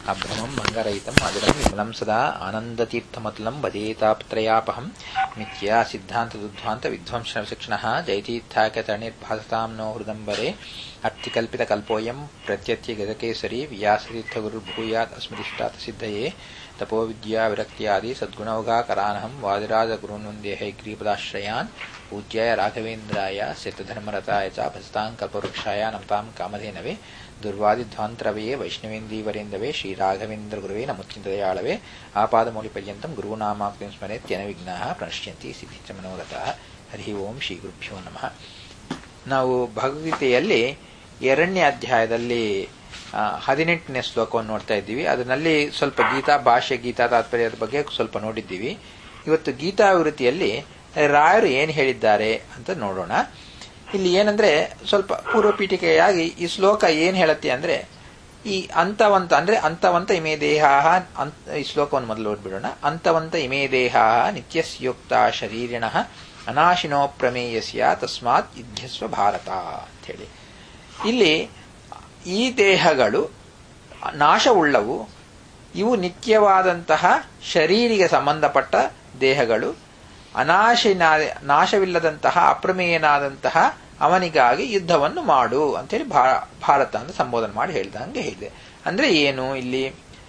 ಅಭ್ರಮಂ ಮಂಗರಹಿತಂ ಅಜರಂ ವಿಮಲಂ ಸದಾ ಆನಂದತೀರ್ಥಮತುಲಂ ಭಜೇತಾಪತ್ರಯಾಪಹಂ ಮಿಥ್ಯಾ ಸಿದ್ಧಾಂತದುಧ್ವಾಂತ ವಿಧ್ವಂಸ ಶಿಕ್ಷಣ ಜಯತೀರ್ಥಾಖ್ಯತಣಿರ್ಭಾಸತಾಂ ನೋ ಹೃದಂಬರೆ ಅರ್ಥಿಕಲ್ಪಿತಕಲ್ಪೋಯಂ ಪ್ರತ್ಯತ್ಯ ಗದಕೇಸರಿ ವ್ಯಾಸತೀರ್ಥಗುರುರ್ಭೂಯಾತ್ ಅಸ್ಮದಿಷ್ಟಾತ್ ಸಿದ್ಧಯೇ ತಪೋವಿದ್ಯಾ ವಿರಕ್ತಿಯಾದಿ ಸದ್ಗುಣೌಘಾಕರಾನಹಂ ವಾದಿರಾಜಗುರುನ್ವಂದೇ ಹೈಗ್ರೀಪದಾಶ್ರಯಾನ್ ಪೂಜ್ಯಾಯ ರಾಘವೇಂದ್ರಾಯ ಸಿದ್ಧಧರ್ಮರತಾಯ ಚ ಭಜತಾಂ ಕಲ್ಪವೃಕ್ಷಾಯ ನಮತಾಂ ಕಾಮಧೇನವೇ ದುರ್ವಾದಿಧ್ವಾಂತರವೇ ವೈಷ್ಣವೇಂದೀವರೇಂದವೇ ಶ್ರೀರಾಘವೇಂದ್ರ ಗುರುವೇ ನಮುಚ್ಚಿಂತದಯಾಳವೇ ಆಪಾದಮೌಲಿಪರ್ಯಂತಂ ಗುರುನಾಮಾಕ್ತಿಂ ಸ್ಮರೆತ್ಯನ ವಿಘ್ನಾಃ ಪ್ರಣಶ್ಯಂತಿ ಸಿದ್ಧಿಚ್ಚ ಮನೋರಥಃ ಹರಿ ಓಂ ಶ್ರೀ ಗುರುಭ್ಯೋ ನಮಃ ನಾವು ಭಗವದ್ಗೀತೆಯಲ್ಲಿ ಎರಡನೇ ಅಧ್ಯಾಯದಲ್ಲಿ ಹದಿನೆಂಟನೇ ಶ್ಲೋಕವನ್ನು ನೋಡ್ತಾ ಇದ್ದೀವಿ ಅದರಲ್ಲಿ ಸ್ವಲ್ಪ ಗೀತಾ ಭಾಷೆ ಗೀತಾ ತಾತ್ಪರ್ಯದ ಬಗ್ಗೆ ಸ್ವಲ್ಪ ನೋಡಿದ್ದೀವಿ ಇವತ್ತು ಗೀತಾವೃತ್ತಿಯಲ್ಲಿ ರಾಯರು ಏನು ಹೇಳಿದ್ದಾರೆ ಅಂತ ನೋಡೋಣ ಇಲ್ಲಿ ಏನಂದ್ರೆ ಸ್ವಲ್ಪ ಪೂರ್ವಪೀಠಿಕೆಯಾಗಿ ಈ ಶ್ಲೋಕ ಏನು ಹೇಳುತ್ತೆ ಅಂದ್ರೆ ಈ ಅಂತವಂತ ಅಂದ್ರೆ ಅಂತವಂತ ಇಮೇ ದೇಹ ಈ ಶ್ಲೋಕವನ್ನು ಮೊದಲು ಓದ್ಬಿಡೋಣ ಅಂತವಂತ ಇಮೇ ದೇಹ ನಿತ್ಯಸ್ಯೋಕ್ತ ಶರೀರಿಣ ಅನಾಶಿನೋ ಪ್ರಮೇಯಸ್ಯ ತಸ್ಮಾತ್ ಯುದ್ಧಸ್ವ ಭಾರತ ಅಂಥೇಳಿ ಇಲ್ಲಿ ಈ ದೇಹಗಳು ನಾಶವುಳ್ಳವು ಇವು ನಿತ್ಯವಾದಂತಹ ಶರೀರಿಗೆ ಸಂಬಂಧಪಟ್ಟ ದೇಹಗಳು ಅನಾಶಿನ ನಾಶವಿಲ್ಲದಂತಹ ಅಪ್ರಮೇಯನಾದಂತಹ ಅವನಿಗಾಗಿ ಯುದ್ಧವನ್ನು ಮಾಡು ಅಂತೇಳಿ ಭಾರತ ಅಂತ ಸಂಬೋಧನೆ ಮಾಡಿ ಹೇಳಿದಂಗೆ ಹೇಳಿದೆ ಅಂದ್ರೆ ಏನು ಇಲ್ಲಿ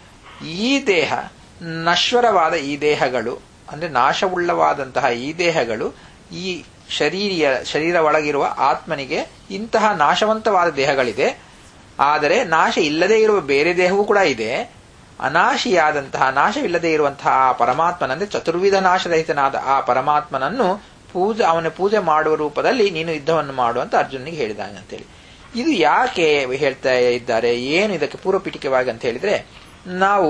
ಈ ದೇಹ ನಶ್ವರವಾದ ಈ ದೇಹಗಳು ಅಂದ್ರೆ ನಾಶವುಳ್ಳವಾದಂತಹ ಈ ದೇಹಗಳು ಈ ಶರೀರಿಯ ಶರೀರ ಒಳಗಿರುವ ಆತ್ಮನಿಗೆ ಇಂತಹ ನಾಶವಂತವಾದ ದೇಹಗಳಿದೆ ಆದರೆ ನಾಶ ಇಲ್ಲದೇ ಇರುವ ಬೇರೆ ದೇಹವೂ ಕೂಡ ಇದೆ ಅನಾಶಿಯಾದಂತಹ ನಾಶವಿಲ್ಲದೆ ಇರುವಂತಹ ಆ ಪರಮಾತ್ಮನಂದ್ರೆ ಚತುರ್ವಿಧ ನಾಶರಹಿತನಾದ ಆ ಪರಮಾತ್ಮನನ್ನು ಪೂಜೆ ಅವನ ಪೂಜೆ ಮಾಡುವ ರೂಪದಲ್ಲಿ ನೀನು ಯುದ್ಧವನ್ನು ಮಾಡು ಅಂತ ಅರ್ಜುನಿಗೆ ಹೇಳಿದಾನೆ ಅಂತೇಳಿ ಇದು ಯಾಕೆ ಹೇಳ್ತಾ ಇದ್ದಾರೆ ಏನು ಇದಕ್ಕೆ ಪೂರ್ವಪೀಠಿಕವಾಗಿ ಅಂತ ಹೇಳಿದ್ರೆ ನಾವು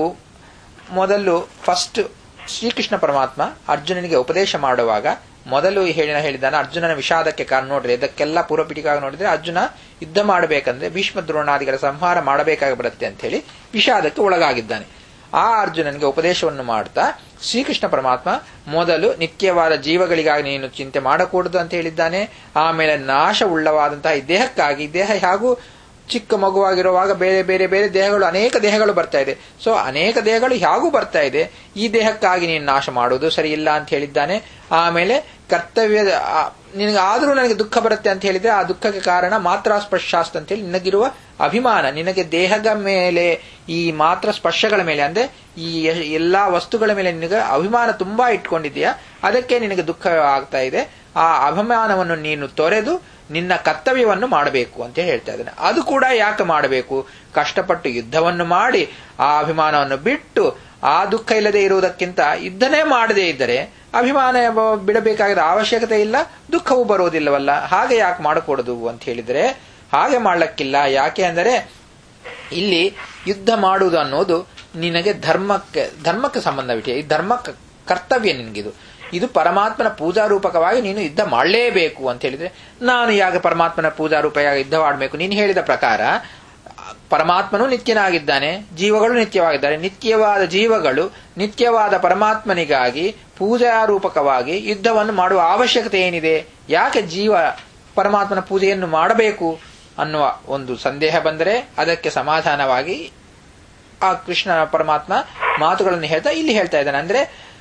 ಮೊದಲು ಫಸ್ಟ್ ಶ್ರೀಕೃಷ್ಣ ಪರಮಾತ್ಮ ಅರ್ಜುನನಿಗೆ ಉಪದೇಶ ಮಾಡುವಾಗ ಮೊದಲು ಹೇಳಿನ ಹೇಳಿದಾನೆ ಅರ್ಜುನನ ವಿಷಾದಕ್ಕೆ ಕಾರಣ ನೋಡ್ರಿ ಇದಕ್ಕೆಲ್ಲ ಪೂರ್ವಪೀಠಿಕಾಗಿ ನೋಡಿದ್ರೆ ಅರ್ಜುನ ಯುದ್ಧ ಮಾಡಬೇಕಂದ್ರೆ ಭೀಷ್ಮ ದ್ರೋಣಾದಿಗಳ ಸಂಹಾರ ಮಾಡಬೇಕಾಗಿ ಬರುತ್ತೆ ಅಂತ ಹೇಳಿ ವಿಷಾದಕ್ಕೆ ಒಳಗಾಗಿದ್ದಾನೆ ಆ ಅರ್ಜುನನಿಗೆ ಉಪದೇಶವನ್ನು ಮಾಡ್ತಾ ಶ್ರೀಕೃಷ್ಣ ಪರಮಾತ್ಮ ಮೊದಲು ನಿತ್ಯವಾದ ಜೀವಗಳಿಗಾಗಿ ನೀನು ಚಿಂತೆ ಮಾಡಕೂಡದು ಅಂತ ಹೇಳಿದ್ದಾನೆ ಆಮೇಲೆ ನಾಶವುಳ್ಳವಾದಂತಹ ಈ ದೇಹಕ್ಕಾಗಿ ದೇಹ ಹಾಗೂ ಚಿಕ್ಕ ಮಗುವಾಗಿರುವಾಗ ಬೇರೆ ಬೇರೆ ಬೇರೆ ದೇಹಗಳು ಅನೇಕ ದೇಹಗಳು ಬರ್ತಾ ಇದೆ ಸೊ ಅನೇಕ ದೇಹಗಳು ಹೇಗೂ ಬರ್ತಾ ಇದೆ ಈ ದೇಹಕ್ಕಾಗಿ ನೀನು ನಾಶ ಮಾಡುವುದು ಸರಿ ಇಲ್ಲ ಅಂತ ಹೇಳಿದ್ದಾನೆ ಆಮೇಲೆ ಕರ್ತವ್ಯ ನಿನಗೆ ಆದರೂ ನನಗೆ ದುಃಖ ಬರುತ್ತೆ ಅಂತ ಹೇಳಿದ್ರೆ ಆ ದುಃಖಕ್ಕೆ ಕಾರಣ ಮಾತ್ರ ಸ್ಪರ್ಶಾಸ್ತ ಅಂತ ಹೇಳಿ ನಿನಗಿರುವ ಅಭಿಮಾನ ನಿನಗೆ ದೇಹದ ಮೇಲೆ ಈ ಮಾತ್ರ ಸ್ಪರ್ಶಗಳ ಮೇಲೆ ಅಂದ್ರೆ ಈ ಎಲ್ಲಾ ವಸ್ತುಗಳ ಮೇಲೆ ನಿನಗೆ ಅಭಿಮಾನ ತುಂಬಾ ಇಟ್ಕೊಂಡಿದೆಯಾ ಅದಕ್ಕೆ ನಿನಗೆ ದುಃಖ ಆಗ್ತಾ ಇದೆ ಆ ಅಭಿಮಾನವನ್ನು ನೀನು ತೊರೆದು ನಿನ್ನ ಕರ್ತವ್ಯವನ್ನು ಮಾಡಬೇಕು ಅಂತ ಹೇಳ್ತಾ ಇದ್ದಾನೆ ಅದು ಕೂಡ ಯಾಕೆ ಮಾಡಬೇಕು ಕಷ್ಟಪಟ್ಟು ಯುದ್ಧವನ್ನು ಮಾಡಿ ಆ ಅಭಿಮಾನವನ್ನು ಬಿಟ್ಟು ಆ ದುಃಖ ಇಲ್ಲದೆ ಇರುವುದಕ್ಕಿಂತ ಯುದ್ಧನೇ ಮಾಡದೇ ಇದ್ದರೆ ಅಭಿಮಾನ ಬಿಡಬೇಕಾದ ಅವಶ್ಯಕತೆ ಇಲ್ಲ ದುಃಖವೂ ಬರುವುದಿಲ್ಲವಲ್ಲ ಹಾಗೆ ಯಾಕೆ ಮಾಡಕೂಡದು ಅಂತ ಹೇಳಿದ್ರೆ ಹಾಗೆ ಮಾಡ್ಲಕ್ಕಿಲ್ಲ ಯಾಕೆ ಅಂದರೆ ಇಲ್ಲಿ ಯುದ್ಧ ಮಾಡುವುದು ಅನ್ನೋದು ನಿನಗೆ ಧರ್ಮಕ್ಕೆ ಧರ್ಮಕ್ಕೆ ಸಂಬಂಧವಿಟ್ಟೆ ಈ ಧರ್ಮ ಕರ್ತವ್ಯ ನಿನಗಿದು ಇದು ಪರಮಾತ್ಮನ ಪೂಜಾರೂಪಕವಾಗಿ ನೀನು ಯುದ್ಧ ಮಾಡಲೇಬೇಕು ಅಂತ ಹೇಳಿದ್ರೆ ನಾನು ಯಾಕೆ ಪರಮಾತ್ಮನ ಪೂಜಾರೂಪವಾಗಿ ಯುದ್ಧ ಮಾಡಬೇಕು ನೀನು ಹೇಳಿದ ಪ್ರಕಾರ ಪರಮಾತ್ಮನು ನಿತ್ಯನಾಗಿದ್ದಾನೆ ಜೀವಗಳು ನಿತ್ಯವಾಗಿದ್ದಾರೆ ನಿತ್ಯವಾದ ಜೀವಗಳು ನಿತ್ಯವಾದ ಪರಮಾತ್ಮನಿಗಾಗಿ ಪೂಜಾರೂಪಕವಾಗಿ ಯುದ್ಧವನ್ನು ಮಾಡುವ ಅವಶ್ಯಕತೆ ಏನಿದೆ ಯಾಕೆ ಜೀವ ಪರಮಾತ್ಮನ ಪೂಜೆಯನ್ನು ಮಾಡಬೇಕು ಅನ್ನುವ ಒಂದು ಸಂದೇಹ ಬಂದರೆ ಅದಕ್ಕೆ ಸಮಾಧಾನವಾಗಿ ಆ ಕೃಷ್ಣ ಪರಮಾತ್ಮ ಮಾತುಗಳನ್ನು ಹೇಳ್ತಾ ಇಲ್ಲಿ ಹೇಳ್ತಾ ಇದ್ದಾನೆ ಅಂದ್ರೆ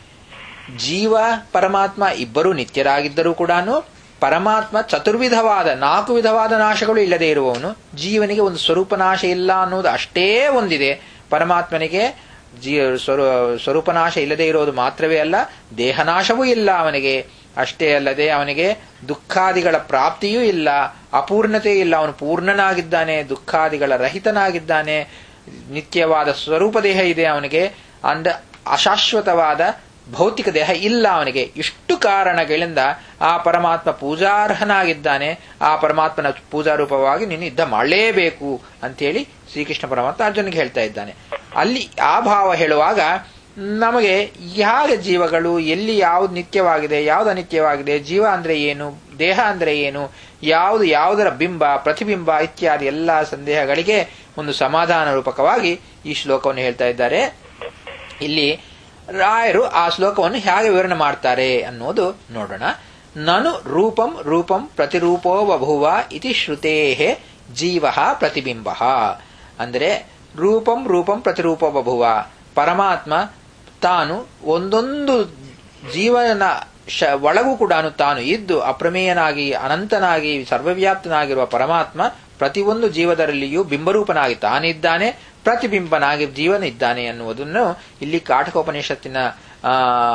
ಜೀವ ಪರಮಾತ್ಮ ಇಬ್ಬರೂ ನಿತ್ಯರಾಗಿದ್ದರೂ ಕೂಡ ಪರಮಾತ್ಮ ಚತುರ್ವಿಧವಾದ ನಾಲ್ಕು ವಿಧವಾದ ನಾಶಗಳು ಇಲ್ಲದೆ ಇರುವವನು ಜೀವನಿಗೆ ಒಂದು ಸ್ವರೂಪ ನಾಶ ಇಲ್ಲ ಅನ್ನೋದು ಅಷ್ಟೇ ಒಂದಿದೆ ಪರಮಾತ್ಮನಿಗೆ ಜೀ ಸ್ವರೂಪನಾಶ ಇಲ್ಲದೆ ಇರೋದು ಮಾತ್ರವೇ ಅಲ್ಲ ದೇಹನಾಶವೂ ಇಲ್ಲ ಅವನಿಗೆ ಅಷ್ಟೇ ಅಲ್ಲದೆ ಅವನಿಗೆ ದುಃಖಾದಿಗಳ ಪ್ರಾಪ್ತಿಯೂ ಇಲ್ಲ ಅಪೂರ್ಣತೆ ಇಲ್ಲ ಅವನು ಪೂರ್ಣನಾಗಿದ್ದಾನೆ ದುಃಖಾದಿಗಳ ರಹಿತನಾಗಿದ್ದಾನೆ ನಿತ್ಯವಾದ ಸ್ವರೂಪ ದೇಹ ಇದೆ ಅವನಿಗೆ ಅಂದ ಅಶಾಶ್ವತವಾದ ಭೌತಿಕ ದೇಹ ಇಲ್ಲ ಅವನಿಗೆ ಇಷ್ಟು ಕಾರಣಗಳಿಂದ ಆ ಪರಮಾತ್ಮ ಪೂಜಾರ್ಹನಾಗಿದ್ದಾನೆ ಆ ಪರಮಾತ್ಮನ ಪೂಜಾರೂಪವಾಗಿ ನೀನು ಯುದ್ಧ ಮಾಡಲೇಬೇಕು ಅಂತೇಳಿ ಶ್ರೀಕೃಷ್ಣ ಪರಮಾತ್ಮ ಅರ್ಜುನಿಗೆ ಹೇಳ್ತಾ ಇದ್ದಾನೆ ಅಲ್ಲಿ ಆ ಭಾವ ಹೇಳುವಾಗ ನಮಗೆ ಯಾವ ಜೀವಗಳು ಎಲ್ಲಿ ಯಾವ್ದು ನಿತ್ಯವಾಗಿದೆ ಯಾವ್ದು ಅನಿತ್ಯವಾಗಿದೆ ಜೀವ ಅಂದ್ರೆ ಏನು ದೇಹ ಅಂದ್ರೆ ಏನು ಯಾವುದು ಯಾವುದರ ಬಿಂಬ ಪ್ರತಿಬಿಂಬ ಇತ್ಯಾದಿ ಎಲ್ಲ ಸಂದೇಹಗಳಿಗೆ ಒಂದು ಸಮಾಧಾನ ರೂಪಕವಾಗಿ ಈ ಶ್ಲೋಕವನ್ನು ಹೇಳ್ತಾ ಇದ್ದಾರೆ ಇಲ್ಲಿ ರಾಯರು ಆ ಶ್ಲೋಕವನ್ನು ಹೇಗೆ ವಿವರಣೆ ಮಾಡ್ತಾರೆ ಅನ್ನೋದು ನೋಡೋಣ ನನು ರೂಪಂ ರೂಪಂ ಪ್ರತಿರೂಪೋ ಬಭುವ ಇತಿ ಶ್ರುತೇ ಜೀವ ಪ್ರತಿಬಿಂಬ ಅಂದರೆ ರೂಪಂ ರೂಪಂ ಪ್ರತಿರೂಪ ಬಭುವ ಪರಮಾತ್ಮ ತಾನು ಒಂದೊಂದು ಜೀವನ ಶ ಒಳಗೂ ಕೂಡ ತಾನು ಇದ್ದು ಅಪ್ರಮೇಯನಾಗಿ ಅನಂತನಾಗಿ ಸರ್ವವ್ಯಾಪ್ತನಾಗಿರುವ ಪರಮಾತ್ಮ ಪ್ರತಿಯೊಂದು ಜೀವದರಲ್ಲಿಯೂ ಬಿಂಬರೂಪನಾಗಿ ತಾನಿದ್ದಾನೆ ಪ್ರತಿಬಿಂಬನಾಗಿ ಜೀವನ ಇದ್ದಾನೆ ಅನ್ನುವುದನ್ನು ಇಲ್ಲಿ ಕಾಟಕೋಪನಿಷತ್ತಿನ ಆ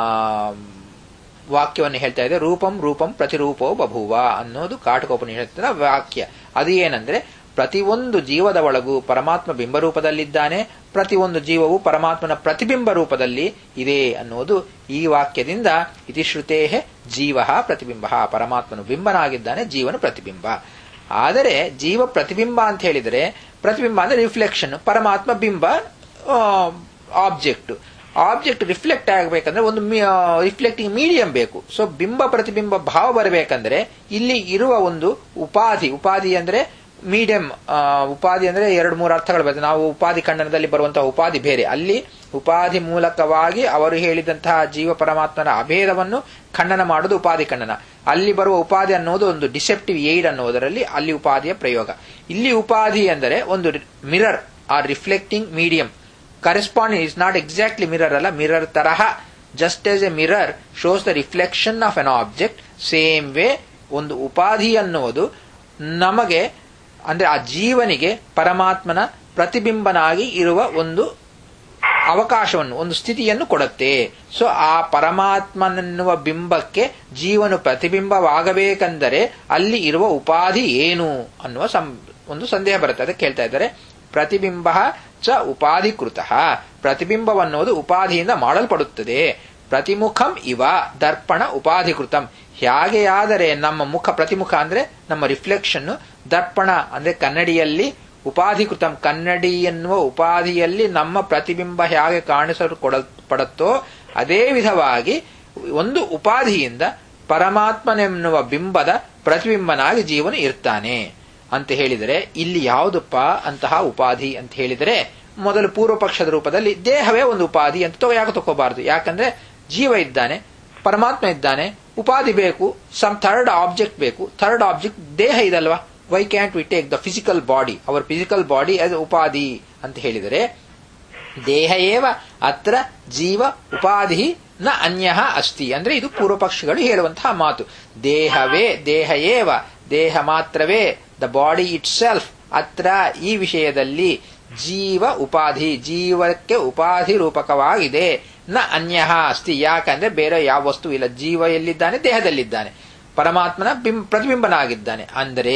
ವಾಕ್ಯವನ್ನು ಹೇಳ್ತಾ ಇದೆ ರೂಪಂ ರೂಪಂ ಪ್ರತಿರೂಪೋ ಬಭುವ ಅನ್ನೋದು ಕಾಟಕೋಪನಿಷತ್ತಿನ ವಾಕ್ಯ ಅದು ಏನಂದ್ರೆ ಪ್ರತಿಯೊಂದು ಜೀವದ ಒಳಗೂ ಪರಮಾತ್ಮ ಬಿಂಬರೂಪದಲ್ಲಿದ್ದಾನೆ ಪ್ರತಿಯೊಂದು ಜೀವವು ಪರಮಾತ್ಮನ ಪ್ರತಿಬಿಂಬ ರೂಪದಲ್ಲಿ ಇದೆ ಅನ್ನುವುದು ಈ ವಾಕ್ಯದಿಂದ ಇತಿಶ್ರುತೇ ಜೀವ ಪ್ರತಿಬಿಂಬ ಪರಮಾತ್ಮನು ಬಿಂಬನಾಗಿದ್ದಾನೆ ಜೀವನು ಪ್ರತಿಬಿಂಬ ಆದರೆ ಜೀವ ಪ್ರತಿಬಿಂಬ ಅಂತ ಹೇಳಿದರೆ ಪ್ರತಿಬಿಂಬ ಅಂದ್ರೆ ರಿಫ್ಲೆಕ್ಷನ್ ಪರಮಾತ್ಮ ಬಿಂಬ ಆಬ್ಜೆಕ್ಟ್ ಆಬ್ಜೆಕ್ಟ್ ರಿಫ್ಲೆಕ್ಟ್ ಆಗಬೇಕಂದ್ರೆ ಒಂದು ರಿಫ್ಲೆಕ್ಟಿಂಗ್ ಮೀಡಿಯಂ ಬೇಕು ಸೊ ಬಿಂಬ ಪ್ರತಿಬಿಂಬ ಭಾವ ಬರಬೇಕಂದ್ರೆ ಇಲ್ಲಿ ಇರುವ ಒಂದು ಉಪಾಧಿ ಉಪಾಧಿ ಅಂದ್ರೆ ಮೀಡಿಯಂ ಉಪಾಧಿ ಅಂದ್ರೆ ಎರಡು ಮೂರು ಅರ್ಥಗಳು ಬರ್ತದೆ ನಾವು ಉಪಾಧಿ ಖಂಡನದಲ್ಲಿ ಬರುವಂತಹ ಉಪಾಧಿ ಬೇರೆ ಅಲ್ಲಿ ಉಪಾಧಿ ಮೂಲಕವಾಗಿ ಅವರು ಹೇಳಿದಂತಹ ಜೀವ ಪರಮಾತ್ಮನ ಅಭೇದವನ್ನು ಖಂಡನ ಮಾಡುವುದು ಉಪಾಧಿ ಖಂಡನ ಅಲ್ಲಿ ಬರುವ ಉಪಾಧಿ ಅನ್ನೋದು ಒಂದು ಡಿಸೆಪ್ಟಿವ್ ಏಡ್ ಅನ್ನೋದರಲ್ಲಿ ಅಲ್ಲಿ ಉಪಾಧಿಯ ಪ್ರಯೋಗ ಇಲ್ಲಿ ಉಪಾಧಿ ಅಂದರೆ ಒಂದು ಮಿರರ್ ಆ reflecting medium corresponding is not exactly mirror ಅಲ್ಲ ಮಿರರ್ ತರಹ just as a mirror shows the reflection of an object same way ಒಂದು ಉಪಾಧಿ ಅನ್ನುವುದು ನಮಗೆ ಅಂದ್ರೆ ಆ ಜೀವನಿಗೆ ಪರಮಾತ್ಮನ ಪ್ರತಿಬಿಂಬನಾಗಿ ಇರುವ ಒಂದು ಅವಕಾಶವನ್ನು ಒಂದು ಸ್ಥಿತಿಯನ್ನು ಕೊಡುತ್ತೆ ಸೊ ಆ ಪರಮಾತ್ಮನೆನ್ನುವ ಬಿಂಬಕ್ಕೆ ಜೀವನು ಪ್ರತಿಬಿಂಬವಾಗಬೇಕೆಂದರೆ ಅಲ್ಲಿ ಇರುವ ಉಪಾಧಿ ಏನು ಅನ್ನುವ ಒಂದು ಸಂದೇಹ ಬರುತ್ತೆ ಅದಕ್ಕೆ ಕೇಳ್ತಾ ಇದ್ದಾರೆ ಪ್ರತಿಬಿಂಬ ಚ ಉಪಾಧಿಕೃತ ಪ್ರತಿಬಿಂಬವನ್ನೋದು ಉಪಾಧಿಯಿಂದ ಮಾಡಲ್ಪಡುತ್ತದೆ ಪ್ರತಿಮುಖಂ ಇವ ದರ್ಪಣ ಉಪಾಧಿಕೃತಂ ಹೇಗೆಯಾದರೆ ನಮ್ಮ ಮುಖ ಪ್ರತಿಮುಖ ಅಂದ್ರೆ ನಮ್ಮ ರಿಫ್ಲೆಕ್ಷನ್ ದರ್ಪಣ ಅಂದ್ರೆ ಕನ್ನಡಿಯಲ್ಲಿ ಉಪಾಧಿಕೃತಂ ಕನ್ನಡಿ ಎನ್ನುವ ಉಪಾಧಿಯಲ್ಲಿ ನಮ್ಮ ಪ್ರತಿಬಿಂಬ ಹೇಗೆ ಕಾಣಿಸಲು ಕೊಡಲ್ಪಡುತ್ತೋ ಅದೇ ವಿಧವಾಗಿ ಒಂದು ಉಪಾಧಿಯಿಂದ ಪರಮಾತ್ಮನೆನ್ನುವ ಬಿಂಬದ ಪ್ರತಿಬಿಂಬನಾಗಿ ಜೀವನ ಇರ್ತಾನೆ ಅಂತ ಹೇಳಿದರೆ ಇಲ್ಲಿ ಯಾವುದಪ್ಪ ಅಂತಹ ಉಪಾಧಿ ಅಂತ ಹೇಳಿದರೆ ಮೊದಲು ಪೂರ್ವ ಪಕ್ಷದ ರೂಪದಲ್ಲಿ ದೇಹವೇ ಒಂದು ಉಪಾಧಿ ಅಂತ ಯಾಕೆ ತಗೋಬಾರದು ಯಾಕಂದ್ರೆ ಜೀವ ಇದ್ದಾನೆ ಪರಮಾತ್ಮ ಇದ್ದಾನೆ ಉಪಾಧಿ ಬೇಕು ಸಮ್ ಥರ್ಡ್ ಆಬ್ಜೆಕ್ಟ್ ಬೇಕು ಥರ್ಡ್ ಆಬ್ಜೆಕ್ಟ್ ದೇಹ ಇದಲ್ವಾ why can't we take the physical body our physical body as upadhi ಅಂತ ಹೇಳಿದರೆ ದೇಹ ಏವ ಅತ್ರ ಜೀವ ಉಪಾಧಿ ನ ಅನ್ಯ ಅಸ್ತಿ ಅಂದ್ರೆ ಇದು ಪೂರ್ವ ಪಕ್ಷಗಳು ಹೇಳುವಂತಹ ಮಾತು ದೇಹವೇ ದೇಹ ಏವ ದೇಹ ಮಾತ್ರವೇ ದ ಬಾಡಿ ಇಟ್ ಸೆಲ್ಫ್ ಅತ್ರ ಈ ವಿಷಯದಲ್ಲಿ ಜೀವ ಉಪಾಧಿ ಜೀವಕ್ಕೆ ಉಪಾಧಿ ರೂಪಕವಾಗಿದೆ ನ ಅನ್ಯ ಅಸ್ತಿ ಯಾಕಂದ್ರೆ ಬೇರೆ ಯಾವ ವಸ್ತು ಇಲ್ಲ ಜೀವ ಎಲ್ಲಿದ್ದಾನೆ ದೇಹದಲ್ಲಿದ್ದಾನೆ ಪರಮಾತ್ಮನ ಬಿಂಬ ಪ್ರತಿಬಿಂಬನಾಗಿದ್ದಾನೆ ಅಂದರೆ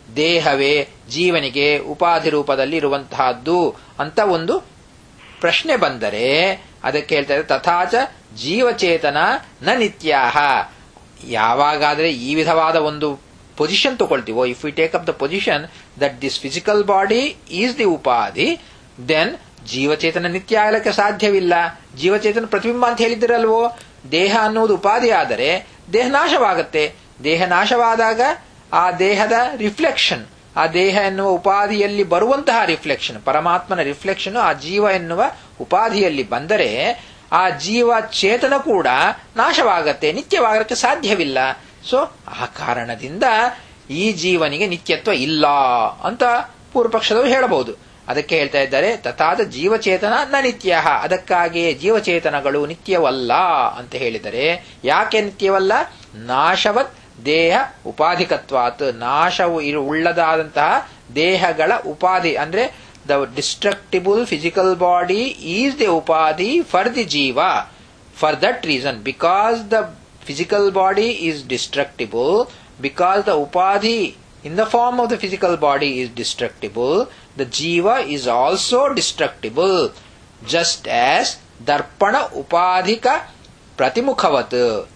ದೇಹವೇ ಜೀವನಿಗೆ ಉಪಾಧಿ ರೂಪದಲ್ಲಿ ಇರುವಂತಹದ್ದು ಅಂತ ಒಂದು ಪ್ರಶ್ನೆ ಬಂದರೆ ಅದಕ್ಕೆ ಹೇಳ್ತಾರೆ ತಥಾಚ ಜೀವಚೇತನ ನ ನಿತ್ಯಾಹ ಯಾವಾಗಾದ್ರೆ ಈ ವಿಧವಾದ ಒಂದು ಪೊಸಿಷನ್ ತಗೊಳ್ತೀವೋ if we take up the position that this physical body is the upadhi then ಜೀವಚೇತನ ನಿತ್ಯ ಆಗಲಿಕ್ಕೆ ಸಾಧ್ಯವಿಲ್ಲ ಜೀವಚೇತನ ಪ್ರತಿಬಿಂಬ ಅಂತ ಹೇಳಿದಿರಲ್ವೋ ದೇಹ ಅನ್ನುವುದು ಉಪಾಧಿ ಆದರೆ ದೇಹ ನಾಶವಾಗುತ್ತೆ ದೇಹ ನಾಶವಾದಾಗ ಆ ದೇಹದ ರಿಫ್ಲೆಕ್ಷನ್ ಆ ದೇಹ ಎನ್ನುವ ಉಪಾಧಿಯಲ್ಲಿ ಬರುವಂತಹ ರಿಫ್ಲೆಕ್ಷನ್ ಪರಮಾತ್ಮನ ರಿಫ್ಲೆಕ್ಷನ್ ಆ ಜೀವ ಎನ್ನುವ ಉಪಾಧಿಯಲ್ಲಿ ಬಂದರೆ ಆ ಜೀವ ಚೇತನ ಕೂಡ ನಾಶವಾಗತ್ತೆ ನಿತ್ಯವಾಗಕ್ಕೆ ಸಾಧ್ಯವಿಲ್ಲ ಸೊ ಆ ಕಾರಣದಿಂದ ಈ ಜೀವನಿಗೆ ನಿತ್ಯತ್ವ ಇಲ್ಲ ಅಂತ ಪೂರ್ವಪಕ್ಷದವರು ಹೇಳಬಹುದು ಅದಕ್ಕೆ ಹೇಳ್ತಾ ಇದ್ದಾರೆ ತಥಾದ ಜೀವಚೇತನ ನ ನಿತ್ಯ ಅದಕ್ಕಾಗಿಯೇ ಜೀವಚೇತನಗಳು ನಿತ್ಯವಲ್ಲ ಅಂತ ಹೇಳಿದರೆ ಯಾಕೆ ನಿತ್ಯವಲ್ಲ ನಾಶವತ್ ದೇಹ ಉಪಾಧಿಕತ್ವಾತ್ ನಾಶವು ಇರು ಉಳ್ಳದಾದಂತಹ ದೇಹಗಳ ಉಪಾಧಿ ಅಂದ್ರೆ the destructible physical body is the upadhi for the jiva for that reason because the physical body is destructible because the upadhi in the form of the physical body is destructible the jiva is also destructible just as darpana upadhika ಪ್ರತಿಮುಖವತ್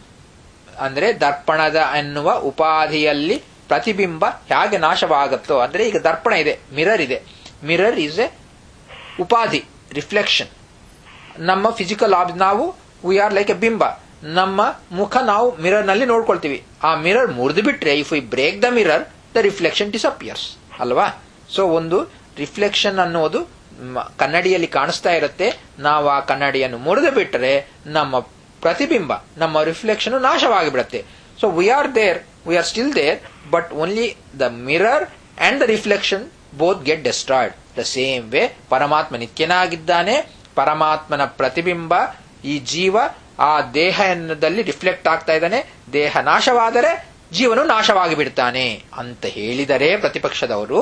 ಅಂದ್ರೆ ದರ್ಪಣದ ಎನ್ನುವ ಉಪಾಧಿಯಲ್ಲಿ ಪ್ರತಿಬಿಂಬ ಹೇಗೆ ನಾಶವಾಗುತ್ತೋ ಅಂದ್ರೆ ಈಗ ದರ್ಪಣ ಇದೆ mirror ಇದೆ mirror is a upadhi reflection ನಮ್ಮ ಫಿಸಿಕಲ್ ಆಬ್ ನಾವು ವಿ ಆರ್ ಲೈಕ್ ಎ ಬಿಂಬ ನಮ್ಮ ಮುಖ ನಾವು ಮಿರರ್ ನಲ್ಲಿ ನೋಡ್ಕೊಳ್ತೀವಿ ಆ ಮಿರರ್ ಮುರಿದು ಬಿಟ್ರೆ if we break the mirror the reflection disappears ಅಲ್ವಾ ಸೊ ಒಂದು ರಿಫ್ಲೆಕ್ಷನ್ ಅನ್ನೋದು ಕನ್ನಡಿಯಲ್ಲಿ ಕಾಣಿಸ್ತಾ ಇರುತ್ತೆ ನಾವು ಆ ಕನ್ನಡಿಯನ್ನು ಮುರಿದು ಬಿಟ್ಟರೆ ನಮ್ಮ ಪ್ರತಿಬಿಂಬ ನಮ್ಮ ರಿಫ್ಲೆಕ್ಷನ್ ನಾಶವಾಗಿ ಬಿಡುತ್ತೆ so we are there we are still there but only the mirror and the reflection both get destroyed the same way Paramatma ನಿತ್ಯನಾಗಿದ್ದಾನೆ ಪರಮಾತ್ಮನ ಪ್ರತಿಬಿಂಬ ಈ ಜೀವ ಆ ದೇಹದಲ್ಲಿ ರಿಫ್ಲೆಕ್ಟ್ ಆಗ್ತಾ ಇದ್ದಾನೆ ದೇಹ ನಾಶವಾದರೆ ಜೀವನು ನಾಶವಾಗಿ ಬಿಡ್ತಾನೆ ಅಂತ ಹೇಳಿದರೆ ಪ್ರತಿಪಕ್ಷದವರು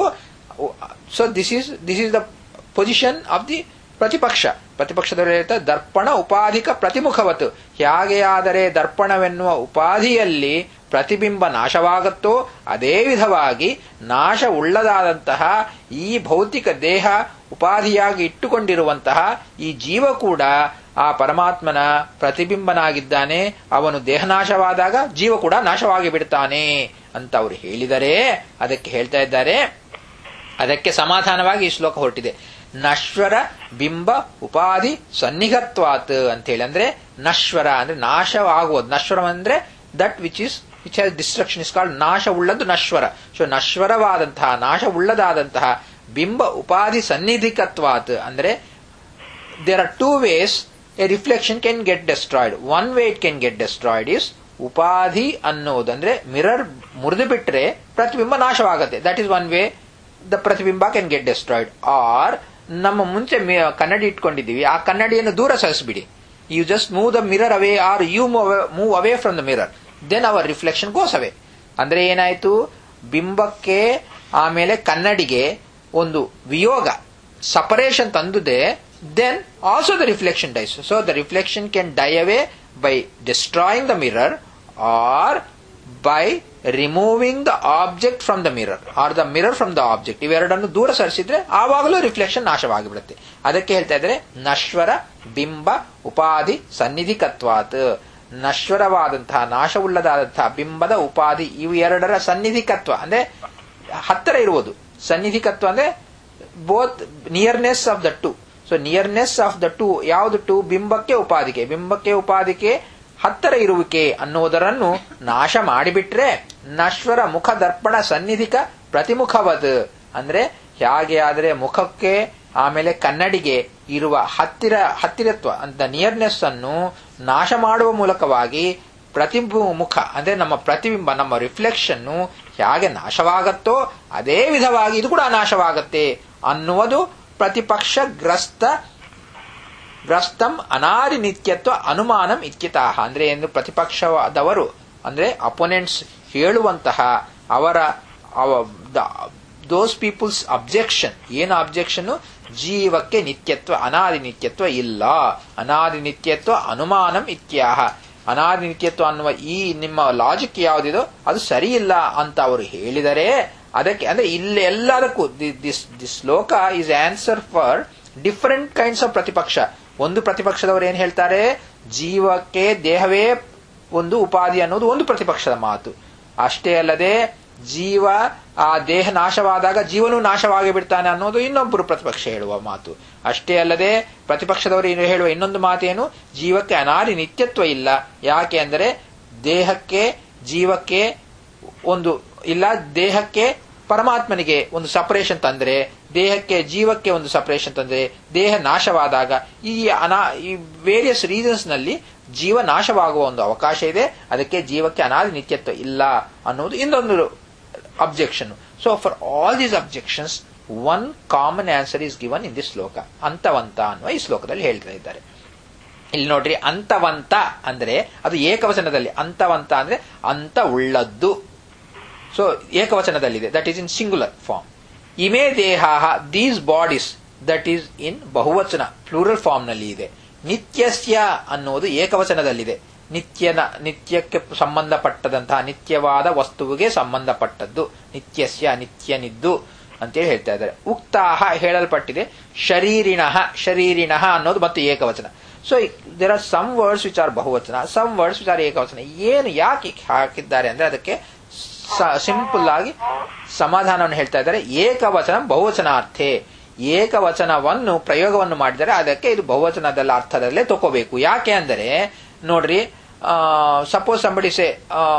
so this is this is the position of the pratipaksha ಪ್ರತಿಪಕ್ಷದವರು ಹೇಳ್ತಾರೆ ದರ್ಪಣ ಉಪಾಧಿಕ ಪ್ರತಿಮುಖವತ್ತು ಹೇಗೆ ಆದರೆ ದರ್ಪಣವೆನ್ನುವ ಉಪಾಧಿಯಲ್ಲಿ ಪ್ರತಿಬಿಂಬ ನಾಶವಾಗುತ್ತೋ ಅದೇ ವಿಧವಾಗಿ ನಾಶ ಉಳ್ಳದಾದಂತಹ ಈ ಭೌತಿಕ ದೇಹ ಉಪಾಧಿಯಾಗಿ ಇಟ್ಟುಕೊಂಡಿರುವಂತಹ ಈ ಜೀವ ಕೂಡ ಆ ಪರಮಾತ್ಮನ ಪ್ರತಿಬಿಂಬನಾಗಿದ್ದಾನೆ ಅವನು ದೇಹನಾಶವಾದಾಗ ಜೀವ ಕೂಡ ನಾಶವಾಗಿ ಬಿಡ್ತಾನೆ ಅಂತ ಅವರು ಹೇಳಿದರೆ ಅದಕ್ಕೆ ಹೇಳ್ತಾ ಇದ್ದಾರೆ ಅದಕ್ಕೆ ಸಮಾಧಾನವಾಗಿ ಈ ಶ್ಲೋಕ ಹೊರಟಿದೆ ನಶ್ವರ ಬಿಂಬ ಉಪಾಧಿ ಸನ್ನಿಹತ್ವಾತ್ ಅಂತ ಹೇಳಿ ಅಂದ್ರೆ ನಶ್ವರ ಅಂದ್ರೆ ನಾಶವಾಗುವುದು ನಶ್ವರ ಅಂದ್ರೆ that which is which has destruction is called ನಾಶ ಉಳ್ಳದ್ದು ನಶ್ವರ ಸೊ ನಶ್ವರವಾದಂತಹ ನಾಶ ಉಳ್ಳದಾದಂತಹ ಬಿಂಬ ಉಪಾಧಿ ಸನ್ನಿಧಿಕತ್ವಾತ್ ಅಂದ್ರೆ there are two ways a reflection can get destroyed one way it can get destroyed is ಉಪಾಧಿ ಅನ್ನೋದಂದ್ರೆ ಮಿರರ್ ಮುರಿದು ಬಿಟ್ರೆ ಪ್ರತಿಬಿಂಬ ನಾಶವಾಗುತ್ತೆ that is one way the pratibimba can get destroyed or ನಮ್ಮ ಮುಂಚೆ ಕನ್ನಡಿ ಇಟ್ಕೊಂಡಿದ್ದೀವಿ ಆ ಕನ್ನಡಿಯನ್ನು ದೂರ ಸರಿಸ್ಬಿಡಿ you just move the mirror away or you move away from the mirror then our reflection goes away ಅಂದ್ರೆ ಏನಾಯ್ತು ಬಿಂಬಕ್ಕೆ ಆಮೇಲೆ ಕನ್ನಡಿಗೆ ಒಂದು ವಿಯೋಗ ಸಪರೇಷನ್ ತಂದುದೆ then also the reflection dies so the reflection can die away by destroying the mirror or by removing the object from the mirror or the mirror from the object ಇವೆರಡನ್ನು ದೂರ ಸರಿಸಿದ್ರೆ ಆವಾಗಲೂ ರಿಫ್ಲೆಕ್ಷನ್ ನಾಶವಾಗಿಬಿಡುತ್ತೆ ಅದಕ್ಕೆ ಹೇಳ್ತಾ ಇದ್ರೆ ನಶ್ವರ ಬಿಂಬ ಉಪಾಧಿ ಸನ್ನಿಧಿಕತ್ವಾತ್ ನಶ್ವರವಾದಂತಹ ನಾಶವುಳ್ಳದಾದಂತಹ ಬಿಂಬದ ಉಪಾಧಿ ಇವು ಎರಡರ ಸನ್ನಿಧಿಕತ್ವ ಅಂದ್ರೆ ಹತ್ತಿರ ಇರುವುದು ಸನ್ನಿಧಿಕತ್ವ ಅಂದ್ರೆ both nearness of the two so nearness of the two ಯಾವುದು ಟು ಬಿಂಬಕ್ಕೆ ಉಪಾಧಿಕೆ ಬಿಂಬಕ್ಕೆ ಉಪಾಧಿಕೆ ಹತ್ತಿರ ಇರುವಿಕೆ ಅನ್ನುವುದರನ್ನು ನಾಶ ಮಾಡಿಬಿಟ್ರೆ ನಶ್ವರ ಮುಖ ದರ್ಪಣ ಸನ್ನಿಧಿಕ ಪ್ರತಿಮುಖವದ್ ಅಂದ್ರೆ ಹೇಗೆ ಆದರೆ ಮುಖಕ್ಕೆ ಆಮೇಲೆ ಕನ್ನಡಿಗೆ ಇರುವ ಹತ್ತಿರ ಹತ್ತಿರತ್ವ ಅಂತ ನಿಯರ್ನೆಸ್ ಅನ್ನು ನಾಶ ಮಾಡುವ ಮೂಲಕವಾಗಿ ಪ್ರತಿಮುಖ ಅಂದ್ರೆ ನಮ್ಮ ಪ್ರತಿಬಿಂಬ ನಮ್ಮ ರಿಫ್ಲೆಕ್ಷನ್ ಹೇಗೆ ನಾಶವಾಗತ್ತೋ ಅದೇ ವಿಧವಾಗಿ ಇದು ಕೂಡ ನಾಶವಾಗತ್ತೆ ಅನ್ನುವುದು ಪ್ರತಿಪಕ್ಷ ಗ್ರಸ್ತ ಗ್ರಸ್ತಂ ಅನಾದಿ ನಿತ್ಯತ್ವ ಅನುಮಾನಂ ಇತ್ಯತಃ ಅಂದ್ರೆ ಎಂದು ಪ್ರತಿಪಕ್ಷದವರು ಅಂದ್ರೆ ಅಪೋನೆಂಟ್ಸ್ ಹೇಳುವಂತಹ ಅವರ ದೋಸ್ ಪೀಪಲ್ಸ್ ಅಬ್ಜೆಕ್ಷನ್ ಏನು ಅಬ್ಜೆಕ್ಷನ್ ಜೀವಕ್ಕೆ ನಿತ್ಯತ್ವ ಅನಾದಿ ನಿತ್ಯತ್ವ ಇಲ್ಲ ಅನಾದಿ ನಿತ್ಯತ್ವ ಅನುಮಾನಂ ಇತ್ಯಾಹ ಅನಾದಿ ನಿತ್ಯತ್ವ ಅನ್ನುವ ಈ ನಿಮ್ಮ ಲಾಜಿಕ್ ಯಾವುದಿದೋ ಅದು ಸರಿ ಇಲ್ಲ ಅಂತ ಅವರು ಹೇಳಿದರೆ ಅದಕ್ಕೆ ಅಂದ್ರೆ ಇಲ್ಲಿ ಎಲ್ಲದಕ್ಕೂ this this shloka is answer for different kinds of pratipaksha ಒಂದು ಪ್ರತಿಪಕ್ಷದವರು ಏನ್ ಹೇಳ್ತಾರೆ ಜೀವಕ್ಕೆ ದೇಹವೇ ಒಂದು ಉಪಾಧಿ ಅನ್ನೋದು ಒಂದು ಪ್ರತಿಪಕ್ಷದ ಮಾತು ಅಷ್ಟೇ ಅಲ್ಲದೆ ಜೀವ ಆ ದೇಹ ನಾಶವಾದಾಗ ಜೀವನು ನಾಶವಾಗಿ ಬಿಡ್ತಾನೆ ಅನ್ನೋದು ಇನ್ನೊಬ್ಬರು ಪ್ರತಿಪಕ್ಷ ಹೇಳುವ ಮಾತು ಅಷ್ಟೇ ಅಲ್ಲದೆ ಪ್ರತಿಪಕ್ಷದವರು ಹೇಳುವ ಇನ್ನೊಂದು ಮಾತೇನು ಜೀವಕ್ಕೆ ಅನಾದಿ ನಿತ್ಯತ್ವ ಇಲ್ಲ ಯಾಕೆ ಅಂದರೆ ದೇಹಕ್ಕೆ ಜೀವಕ್ಕೆ ಒಂದು ಇಲ್ಲ ದೇಹಕ್ಕೆ ಪರಮಾತ್ಮನಿಗೆ ಒಂದು ಸಪರೇಷನ್ ತಂದ್ರೆ ದೇಹಕ್ಕೆ ಜೀವಕ್ಕೆ ಒಂದು ಸಪರೇಷನ್ ತಂದ್ರೆ ದೇಹ ನಾಶವಾದಾಗ ಈ ಅನಾ ಈ ವೇರಿಯಸ್ ರೀಸನ್ಸ್ ನಲ್ಲಿ ಜೀವ ನಾಶವಾಗುವ ಒಂದು ಅವಕಾಶ ಇದೆ ಅದಕ್ಕೆ ಜೀವಕ್ಕೆ ಅನಾದಿ ನಿತ್ಯತ್ವ ಇಲ್ಲ ಅನ್ನೋದು ಇನ್ನೊಂದು objection so for all these objections one common answer is given in this shloka ಅಂತವಂತ ಅನ್ನುವ ಈ ಶ್ಲೋಕದಲ್ಲಿ ಹೇಳ್ತಾ ಇದ್ದಾರೆ ಇಲ್ಲಿ ನೋಡ್ರಿ ಅಂತವಂತ ಅಂದ್ರೆ ಅದು ಏಕವಚನದಲ್ಲಿ ಅಂತವಂತ ಅಂದ್ರೆ ಅಂತ ಉಳ್ಳದ್ದು ಸೊ ಏಕವಚನದಲ್ಲಿದೆ that is in singular form ಇಮೇ ದೇಹ these bodies that is in bahuvachana plural form ನಲ್ಲಿ ಇದೆ ನಿತ್ಯಸ್ಯ ಅನ್ನೋದು ಏಕವಚನದಲ್ಲಿದೆ ನಿತ್ಯನ ನಿತ್ಯಕ್ಕೆ ಸಂಬಂಧಪಟ್ಟದಂತಹ ನಿತ್ಯವಾದ ವಸ್ತುವಿಗೆ ಸಂಬಂಧಪಟ್ಟದ್ದು ನಿತ್ಯಸ್ಯ ನಿತ್ಯನಿದ್ದು ಅಂತೇಳಿ ಹೇಳ್ತಾ ಇದ್ದಾರೆ ಉಕ್ತಾಹ ಹೇಳಲ್ಪಟ್ಟಿದೆ ಶರೀರಿಣಃ ಶರೀರಿಣಃ ಅನ್ನೋದು ಮತ್ತು ಏಕವಚನ so there are some words which are bahuvachana some words which are ekavachana ಏನು ಯಾಕೆ ಹಾಕಿದ್ದಾರೆ ಅಂದ್ರೆ ಅದಕ್ಕೆ ಸಿಂಪಲ್ ಆಗಿ ಸಮಾಧಾನವನ್ನು ಹೇಳ್ತಾ ಇದ್ದಾರೆ ಏಕವಚನ ಬಹುವಚನಾರ್ಥೆ ಏಕವಚನವನ್ನು ಪ್ರಯೋಗವನ್ನು ಮಾಡಿದರೆ ಅದಕ್ಕೆ ಇದು ಬಹುವಚನದಲ್ಲ ಅರ್ಥದಲ್ಲೇ ತಗೋಬೇಕು ಯಾಕೆ ಅಂದರೆ ನೋಡ್ರಿ suppose somebody say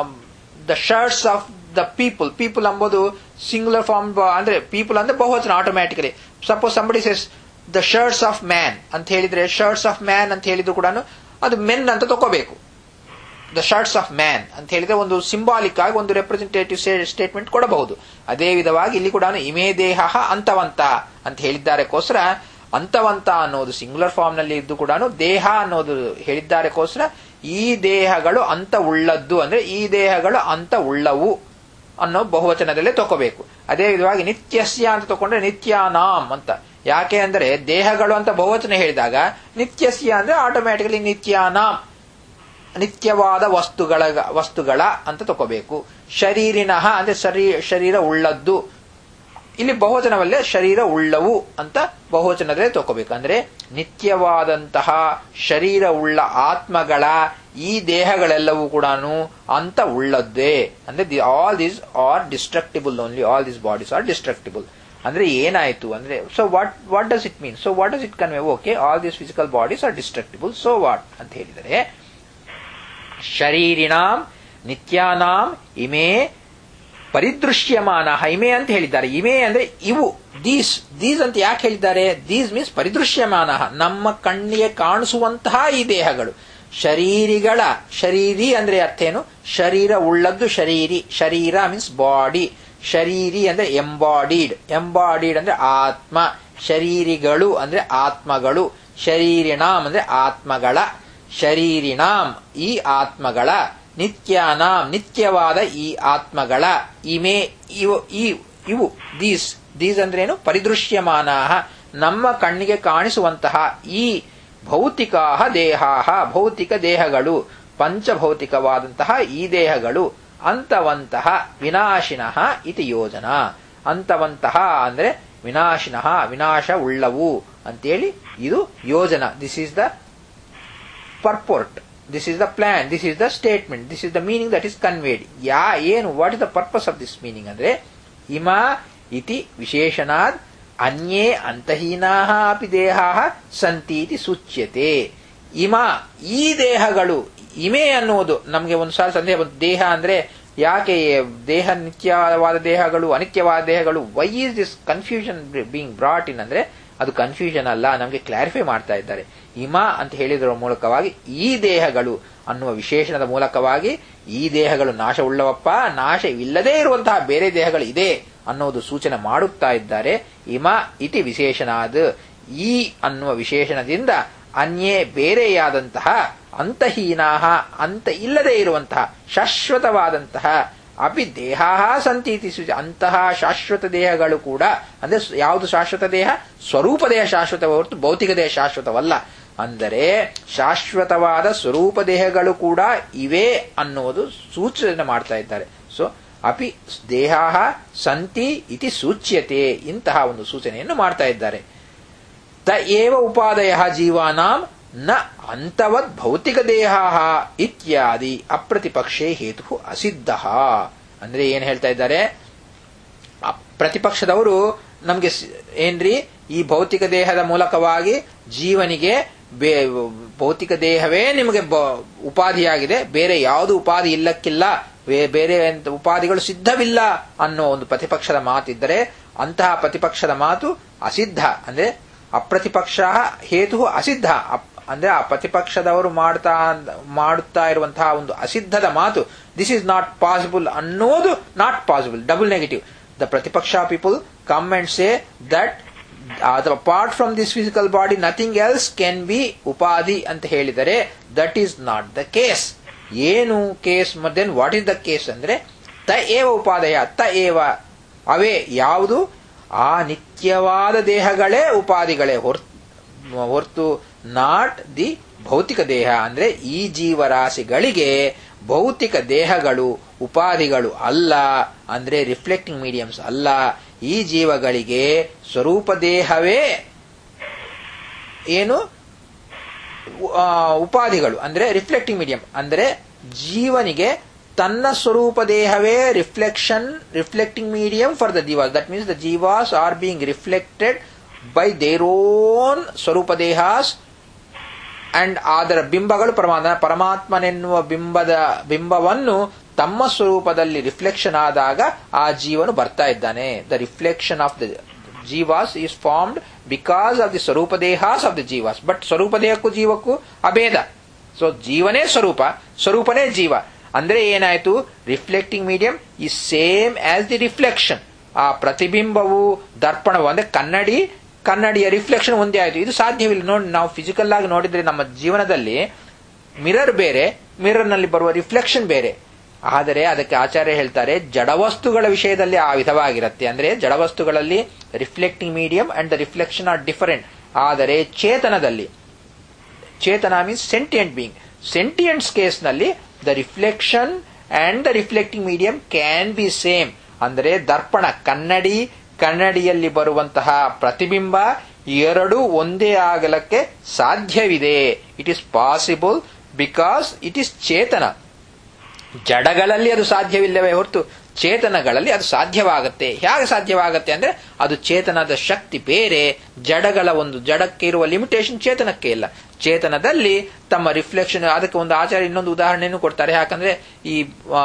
the shirts of the people people ಅಂಬೋದು ಸಿಂಗುಲರ್ ಫಾರ್ಮ್ ಅಂದ್ರೆ ಪೀಪಲ್ ಅಂದ್ರೆ ಬಹುವಚನ automatically suppose somebody says the shirts of man ಅಂತ ಹೇಳಿದ್ರೆ ಶರ್ಟ್ಸ್ ಆಫ್ ಮ್ಯಾನ್ ಅಂತ ಹೇಳಿದ್ರು ಕೂಡ ಅದು ಮೆನ್ ಅಂತ ತಗೋಬೇಕು ದ ಶರ್ಟ್ಸ್ ಆಫ್ ಮ್ಯಾನ್ ಅಂತ ಹೇಳಿದ್ರೆ ಒಂದು ಸಿಂಬಾಲಿಕ್ ಆಗಿ ಒಂದು ರೆಪ್ರೆಸೆಂಟೇಟಿವ್ ಸ್ಟೇಟ್ಮೆಂಟ್ ಕೊಡಬಹುದು ಅದೇ ವಿಧವಾಗಿ ಇಲ್ಲಿ ಕೂಡ ಇಮೇ ದೇಹ ಅಂತವಂತ ಅಂತ ಹೇಳಿದ್ದಾರೆಕೋಸ್ಕರ ಅಂತವಂತ ಅನ್ನೋದು ಸಿಂಗುಲರ್ ಫಾರ್ಮ್ ನಲ್ಲಿ ಇದ್ದು ಕೂಡ ದೇಹ ಅನ್ನೋದು ಹೇಳಿದ್ದಾರೆಕೋಸ್ಕರ ಈ ದೇಹಗಳು ಅಂತ ಉಳ್ಳದ್ದು ಅಂದ್ರೆ ಈ ದೇಹಗಳು ಅಂತ ಉಳ್ಳವು ಅನ್ನೋ ಬಹುವಚನದಲ್ಲೇ ತಗೋಬೇಕು ಅದೇ ವಿಧವಾಗಿ ನಿತ್ಯಸ್ಯ ಅಂತ ತಗೊಂಡ್ರೆ ನಿತ್ಯಾನಾಮ್ ಅಂತ ಯಾಕೆ ಅಂದ್ರೆ ದೇಹಗಳು ಅಂತ ಬಹುವಚನ ಹೇಳಿದಾಗ ನಿತ್ಯಸ್ಯ ಅಂದ್ರೆ ಆಟೋಮ್ಯಾಟಿಕಲಿ ನಿತ್ಯಾನಾಮ್ ನಿತ್ಯವಾದ ವಸ್ತುಗಳ ವಸ್ತುಗಳ ಅಂತ ತಗೋಬೇಕು ಶರೀರಿನಃ ಅಂದ್ರೆ ಶರೀ ಶರೀರ ಉಳ್ಳದ್ದು ಇಲ್ಲಿ ಬಹುವಚನವಲ್ಲೇ ಶರೀರ ಉಳ್ಳವು ಅಂತ ಬಹುವಚನದಲ್ಲೇ ತಗೋಬೇಕು ಅಂದ್ರೆ ನಿತ್ಯವಾದಂತಹ ಶರೀರ ಉಳ್ಳ ಆತ್ಮಗಳ ಈ ದೇಹಗಳೆಲ್ಲವೂ ಕೂಡ ಅಂತ ಉಳ್ಳದ್ದೇ ಅಂದ್ರೆ all these are destructible only all these bodies are destructible ಅಂದ್ರೆ ಏನಾಯ್ತು ಅಂದ್ರೆ so what what does it mean so what does it convey okay all these physical bodies are destructible so what ಅಂತ ಹೇಳಿದರೆ ಶರೀರಿನಾಂ ನಿತ್ಯಾನಾಂ ಇಮೇ ಪರಿದೃಶ್ಯಮಾನ ಇಮೆ ಅಂತ ಹೇಳಿದ್ದಾರೆ ಇಮೆ ಅಂದ್ರೆ ಇವು ದೀಸ್ ದೀಸ್ ಅಂತ ಯಾಕೆ ಹೇಳಿದ್ದಾರೆ ದೀಸ್ ಮೀನ್ಸ್ ಪರಿದೃಶ್ಯಮಾನ ನಮ್ಮ ಕಣ್ಣಿಗೆ ಕಾಣಿಸುವಂತಹ ಈ ದೇಹಗಳು ಶರೀರಿಗಳ ಶರೀರಿ ಅಂದ್ರೆ ಅರ್ಥ ಏನು ಶರೀರ ಉಳ್ಳದ್ದು ಶರೀರಿ ಶರೀರ ಮೀನ್ಸ್ ಬಾಡಿ ಶರೀರಿ ಅಂದ್ರೆ ಎಂಬಾಡಿಡ್ ಎಂಬಾಡಿಡ್ ಅಂದ್ರೆ ಆತ್ಮ ಶರೀರಿಗಳು ಅಂದ್ರೆ ಆತ್ಮಗಳು ಶರೀರಿಣಾಮ್ ಅಂದ್ರೆ ಆತ್ಮಗಳ ಶರೀರಿಣಾಂ ಈ ಆತ್ಮಗಳ ನಿತ್ಯಾನಾಂ ನಿತ್ಯವಾದ ಈ ಆತ್ಮಗಳ ಇಮೆ ಇವು ಇವು ದೀಸ್ ದೀಸ್ ಅಂದ್ರೇನು ಪರಿದೃಶ್ಯಮಾನ ನಮ್ಮ ಕಣ್ಣಿಗೆ ಕಾಣಿಸುವಂತಹ ಈ ಭೌತಿಕಾ ದೇಹಾ ಭೌತಿಕ ದೇಹಗಳು ಪಂಚಭೌತಿಕವಾದಂತಹ ಈ ದೇಹಗಳು ಅಂತವಂತಹ ವಿನಾಶಿನಃ ಇತಿ ಯೋಜನಾ ಅಂತವಂತಹ ಅಂದ್ರೆ ವಿನಾಶಿನಃ ವಿನಾಶ ಉಳ್ಳವು ಅಂತೇಳಿ ಇದು ಯೋಜನಾ this is the purport this is the plan this is the statement this is the meaning that is conveyed ಯಾ ಏನು what is the purpose of this meaning ಅಂದ್ರೆ ಇಮ ಇತಿ ವಿಶೇಷಣಾದ್ ಅನ್ಯೇ ಅಂತಹೀನಾ ಅಪಿ ದೇಹಾ ಸಂತಿ ಇತಿ ಸೂಚ್ಯತೆ ಇಮ ಈ ದೇಹಗಳು ಇಮೆ ಅನ್ನುವುದು ನಮಗೆ ಒಂದು ಸಾಲ ಸಂದೇಹ ಬಂತು ದೇಹ ಅಂದ್ರೆ ಯಾಕೆ ದೇಹ ನಿತ್ಯವಾದ ದೇಹಗಳು ಅನಿತ್ಯವಾದ ದೇಹಗಳು why is this confusion being brought in ಅಂದ್ರೆ ಅದು ಕನ್ಫ್ಯೂಷನ್ ಅಲ್ಲ ನಮಗೆ ಕ್ಲಾರಿಫೈ ಮಾಡ್ತಾ ಇದ್ದಾರೆ ಇಮ ಅಂತ ಹೇಳಿದರ ಮೂಲಕವಾಗಿ ಈ ದೇಹಗಳು ಅನ್ನುವ ವಿಶೇಷಣದ ಮೂಲಕವಾಗಿ ಈ ದೇಹಗಳು ನಾಶವುಳ್ಳವಪ್ಪ ನಾಶವಿಲ್ಲದೇ ಇರುವಂತಹ ಬೇರೆ ದೇಹಗಳು ಇದೆ ಅನ್ನೋದು ಸೂಚನೆ ಮಾಡುತ್ತಾ ಇದ್ದಾರೆ ಇಮ ಇತಿ ವಿಶೇಷಣಾದ ಈ ಅನ್ನುವ ವಿಶೇಷಣದಿಂದ ಅನ್ಯೇ ಬೇರೆಯಾದಂತಹ ಅಂತಹೀನಾ ಅಂತ ಇಲ್ಲದೆ ಇರುವಂತಹ ಶಾಶ್ವತವಾದಂತಹ ಅಪಿ ದೇಹ ಸಂತೀತಿ ಅಂತಹ ಶಾಶ್ವತ ದೇಹಗಳು ಕೂಡ ಅಂದ್ರೆ ಯಾವುದು ಶಾಶ್ವತ ದೇಹ ಸ್ವರೂಪ ದೇಹ ಶಾಶ್ವತ ಹೊರತು ಭೌತಿಕ ದೇಹ ಶಾಶ್ವತವಲ್ಲ ಅಂದರೆ ಶಾಶ್ವತವಾದ ಸ್ವರೂಪ ದೇಹಗಳು ಕೂಡ ಇವೆ ಅನ್ನುವುದು ಸೂಚನೆ ಮಾಡ್ತಾ ಇದ್ದಾರೆ ಸೊ ಅಪಿ ದೇಹ ಸಂತಿ ಇತಿ ಸೂಚ್ಯತೆ ಇಂತಹ ಒಂದು ಸೂಚನೆಯನ್ನು ಮಾಡ್ತಾ ಇದ್ದಾರೆ ತ ಏವ ಉಪಾದಯ ಜೀವಾನಾಂ ನ ಅಂತವದ್ ಭೌತಿಕ ದೇಹ ಇತ್ಯಾದಿ ಅಪ್ರತಿಪಕ್ಷೇ ಹೇತು ಅಸಿದ್ಧ ಅಂದ್ರೆ ಏನ್ ಹೇಳ್ತಾ ಇದ್ದಾರೆ ಪ್ರತಿಪಕ್ಷದವರು ನಮ್ಗೆ ಏನ್ರಿ ಈ ಭೌತಿಕ ದೇಹದ ಮೂಲಕವಾಗಿ ಜೀವನಿಗೆ ಭೌತಿಕ ದೇಹವೇ ನಿಮಗೆ ಉಪಾಧಿಯಾಗಿದೆ ಬೇರೆ ಯಾವುದು ಉಪಾಧಿ ಇಲ್ಲಕ್ಕಿಲ್ಲ ಬೇರೆ ಉಪಾಧಿಗಳು ಸಿದ್ಧವಿಲ್ಲ ಅನ್ನೋ ಒಂದು ಪ್ರತಿಪಕ್ಷದ ಮಾತಿದ್ದರೆ ಅಂತಹ ಪ್ರತಿಪಕ್ಷದ ಮಾತು ಅಸಿದ್ಧ ಅಂದ್ರೆ ಅಪ್ರತಿಪಕ್ಷ ಹೇತು ಅಸಿದ್ಧ ಅಂದ್ರೆ ಆ ಪ್ರತಿಪಕ್ಷದವರು ಮಾಡ್ತಾ ಮಾಡುತ್ತಾ ಇರುವಂತಹ ಒಂದು ಅಸಿದ್ಧದ ಮಾತು ದಿಸ್ ಇಸ್ ನಾಟ್ ಪಾಸಿಬಲ್ ಅನ್ನೋದು not possible double negative the pratipaksha people come and say that apart from this physical body nothing else can be upadhi ಅಂತ ಹೇಳಿದರೆ that is not the case ಏನು case then what is the case ಅಂದ್ರೆ ತ ಏವ ಉಪಾದಯ ತ ಏವ ಅವೇ ಯಾವುದು ಆ ನಿತ್ಯವಾದ ದೇಹಗಳೇ ಉಪಾಧಿಗಳೇ ಹೊರ್ತು ನಾಟ್ ದಿ ಭೌತಿಕ ದೇಹ ಅಂದ್ರೆ ಈ ಜೀವರಾಶಿಗಳಿಗೆ ಭೌತಿಕ ದೇಹಗಳು ಉಪಾಧಿಗಳು ಅಲ್ಲ ಅಂದ್ರೆ ರಿಫ್ಲೆಕ್ಟಿಂಗ್ ಮೀಡಿಯಮ್ಸ್ ಅಲ್ಲ ಈ ಜೀವಗಳಿಗೆ ಸ್ವರೂಪ ದೇಹವೇ ಏನು ಉಪಾಧಿಗಳು ಅಂದ್ರೆ ರಿಫ್ಲೆಕ್ಟಿಂಗ್ ಮೀಡಿಯಂ ಅಂದ್ರೆ ಜೀವನಿಗೆ ತನ್ನ ಸ್ವರೂಪ ದೇಹವೇ reflection reflecting medium for the jivas that means the jivas are being reflected by their own swarupa dehas and ಅದರ ಬಿಂಬಗಳು ಪರಮಾತ್ಮ ಪರಮಾತ್ಮನೆನ್ನುವ ಬಿಂಬದ ಬಿಂಬವನ್ನು ತಮ್ಮ ಸ್ವರೂಪದಲ್ಲಿ ರಿಫ್ಲೆಕ್ಷನ್ ಆದಾಗ ಆ ಜೀವನು ಬರ್ತಾ ಇದ್ದಾನೆ the reflection of the jivas is formed because of the swarupa dehas of the jivas but ಸ್ವರೂಪ ದೇಹಕ್ಕೂ ಜೀವಕ್ಕೂ ಅಭೇದ ಸೊ ಜೀವನೇ ಸ್ವರೂಪ ಸ್ವರೂಪನೇ ಜೀವ ಅಂದ್ರೆ ಏನಾಯ್ತು ರಿಫ್ಲೆಕ್ಟಿಂಗ್ ಮೀಡಿಯಂ ಈ ಸೇಮ್ ಆಸ್ ದಿ ರಿಫ್ಲೆಕ್ಷನ್ ಆ ಪ್ರತಿಬಿಂಬವು ದರ್ಪಣವು ಅಂದ್ರೆ ಕನ್ನಡಿ ಕನ್ನಡಿಯ ರಿಫ್ಲೆಕ್ಷನ್ ಒಂದೇ ಆಯ್ತು ಇದು ಸಾಧ್ಯವಿಲ್ಲ ನೋಡಿ ನಾವು ಫಿಸಿಕಲ್ ಆಗಿ ನೋಡಿದ್ರೆ ನಮ್ಮ ಜೀವನದಲ್ಲಿ ಮಿರರ್ ಬೇರೆ ಮಿರರ್ ನಲ್ಲಿ ಬರುವ ರಿಫ್ಲೆಕ್ಷನ್ ಬೇರೆ ಆದರೆ ಅದಕ್ಕೆ ಆಚಾರ್ಯ ಹೇಳ್ತಾರೆ ಜಡವಸ್ತುಗಳ ವಿಷಯದಲ್ಲಿ ಆ ವಿಧವಾಗಿರುತ್ತೆ ಅಂದ್ರೆ ಜಡವಸ್ತುಗಳಲ್ಲಿ reflecting medium and the reflection are different ಆದರೆ ಚೇತನದಲ್ಲಿ chetana means sentient being sentients ಕೇಸ್ನಲ್ಲಿ the reflection and the reflecting medium can be same ಅಂದರೆ ದರ್ಪಣ ಕನ್ನಡಿ ಕನ್ನಡಿಯಲ್ಲಿ ಬರುವಂತಹ ಪ್ರತಿಬಿಂಬ ಎರಡು ಒಂದೇ ಆಗಲಕ್ಕೆ ಸಾಧ್ಯವಿದೆ it is possible because it is chetana ಜಡಗಳಲ್ಲಿ ಅದು ಸಾಧ್ಯವಿಲ್ಲವೇ ಹೊರತು ಚೇತನಗಳಲ್ಲಿ ಅದು ಸಾಧ್ಯವಾಗುತ್ತೆ ಹೇಗೆ ಸಾಧ್ಯವಾಗುತ್ತೆ ಅಂದ್ರೆ ಅದು ಚೇತನದ ಶಕ್ತಿ ಬೇರೆ ಜಡಗಳ ಒಂದು ಜಡಕ್ಕೆ ಇರುವ ಲಿಮಿಟೇಷನ್ ಚೇತನಕ್ಕೆ ಇಲ್ಲ ಚೇತನದಲ್ಲಿ ತಮ್ಮ ರಿಫ್ಲೆಕ್ಷನ್ ಅದಕ್ಕೆ ಒಂದು ಆಚಾರ್ಯ ಇನ್ನೊಂದು ಉದಾಹರಣೆಯನ್ನು ಕೊಡ್ತಾರೆ ಯಾಕಂದ್ರೆ ಈ ಆ,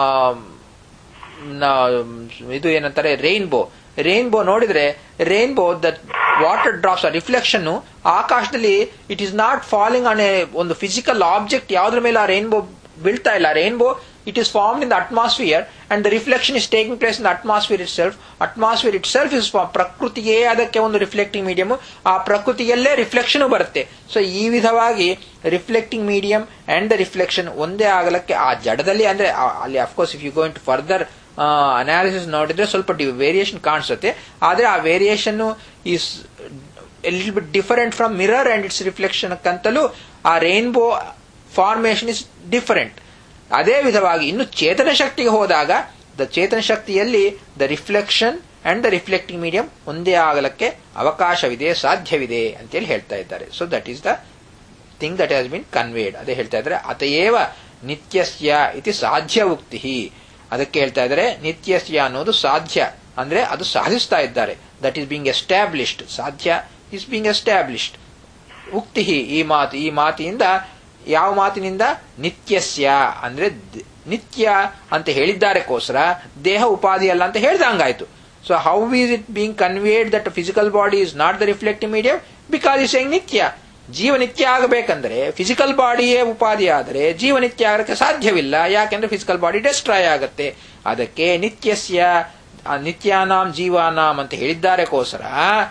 ನ- ಇದು ಏನಂತಾರೆ ರೈನ್ಬೋ ರೈನ್ಬೋ ನೋಡಿದ್ರೆ rainbow the water drops reflection ಆಕಾಶದಲ್ಲಿ it is not falling on a ಒಂದು ಫಿಸಿಕಲ್ ಆಬ್ಜೆಕ್ಟ್ ಯಾವ್ದ್ರ ಮೇಲೆ ಆ ರೈನ್ಬೋ ಬೀಳ್ತಾ ಇಲ್ಲ rainbow it is formed in the atmosphere and the reflection is taking place in atmosphere itself atmosphere itself is ಪ್ರಕೃತಿಯೇ ಅದಕ್ಕೆ ಒಂದು ರಿಫ್ಲೆಕ್ಟಿಂಗ್ ಮೀಡಿಯಂ ಆ ಪ್ರಕೃತಿಯಲ್ಲೇ ರಿಫ್ಲೆಕ್ಷನ್ ಬರುತ್ತೆ ಸೊ ಈ ವಿಧವಾಗಿ reflecting medium and the reflection ಒಂದೇ ಆಗಲಕ್ಕೆ ಆ ಜಡದಲ್ಲಿ ಅಂದ್ರೆ ಆ- ಅಲ್ಲಿ of course if you going to further analysis ನೋಡಿದ್ರೆ ಸ್ವಲ್ಪ ವೇರಿಯೇಷನ್ ಕಾಣಿಸುತ್ತೆ ಆದ್ರೆ ಆ variation is little bit different from mirror and its reflection ಅಂತಲೂ ಆ ರೈನ್ಬೋ ಫಾರ್ಮೇಶನ್ ಇಸ್ ಡಿಫರೆಂಟ್ ಅದೇ ವಿಧವಾಗಿ ಇನ್ನು ಚೇತನ ಶಕ್ತಿಗೆ ಹೋದಾಗ ದ ಚೇತನ ಶಕ್ತಿಯಲ್ಲಿ the reflection and the reflecting medium ಒಂದೇ ಆಗಲಕ್ಕೆ ಅವಕಾಶವಿದೆ ಸಾಧ್ಯವಿದೆ ಅಂತೇಳಿ ಹೇಳ್ತಾ ಇದ್ದಾರೆ so that is the thing that has been conveyed ಅದೇ ಹೇಳ್ತಾ ಇದ್ದಾರೆ ಅತಯೇವ ನಿತ್ಯಸ್ಯ ಇತಿ ಸಾಧ್ಯ ಉಕ್ತಿ ಅದಕ್ಕೆ ಹೇಳ್ತಾ ಇದ್ದಾರೆ ನಿತ್ಯಸ್ಯ ಅನ್ನೋದು ಸಾಧ್ಯ ಅಂದ್ರೆ ಅದು ಸಾಧಿಸ್ತಾ ಇದ್ದಾರೆ that is being established sadhya is being established ಉಕ್ತಿ ಈ ಮಾತು ಈ ಮಾತಿನಿಂದ ಯಾವ ಮಾತಿನಿಂದ ನಿತ್ಯಸ್ಯ ಅಂದ್ರೆ ದ್- ನಿತ್ಯ ಅಂತ ಹೇಳಿದ್ದಾರೆಕೋಸ್ಕರ ದೇಹ ಉಪಾಧಿ ಅಲ್ಲ ಅಂತ ಹೇಳ್ದಂಗಾಯ್ತು so how is it being conveyed that physical body is not the reflective medium because is ಹೆಂಗ್ ನಿತ್ಯ ಜೀವ ನಿತ್ಯ ಆಗಬೇಕಂದ್ರೆ ಫಿಸಿಕಲ್ ಬಾಡಿಯೇ ಉಪಾಧಿ ಆದರೆ ಜೀವ ನಿತ್ಯ ಆಗಕ್ಕೆ ಸಾಧ್ಯವಿಲ್ಲ ಯಾಕೆಂದ್ರೆ ಫಿಸಿಕಲ್ ಬಾಡಿ ಡೆಸ್ಟ್ರಾಯ್ ಆಗುತ್ತೆ ಅದಕ್ಕೆ ನಿತ್ಯಸ್ಯ ಆ ನಿತ್ಯಾನಾಂ ಜೀವಾನಾಂ ಅಂತ ಹೇಳಿದ್ದಾರೆಕೋಸ್ಕರ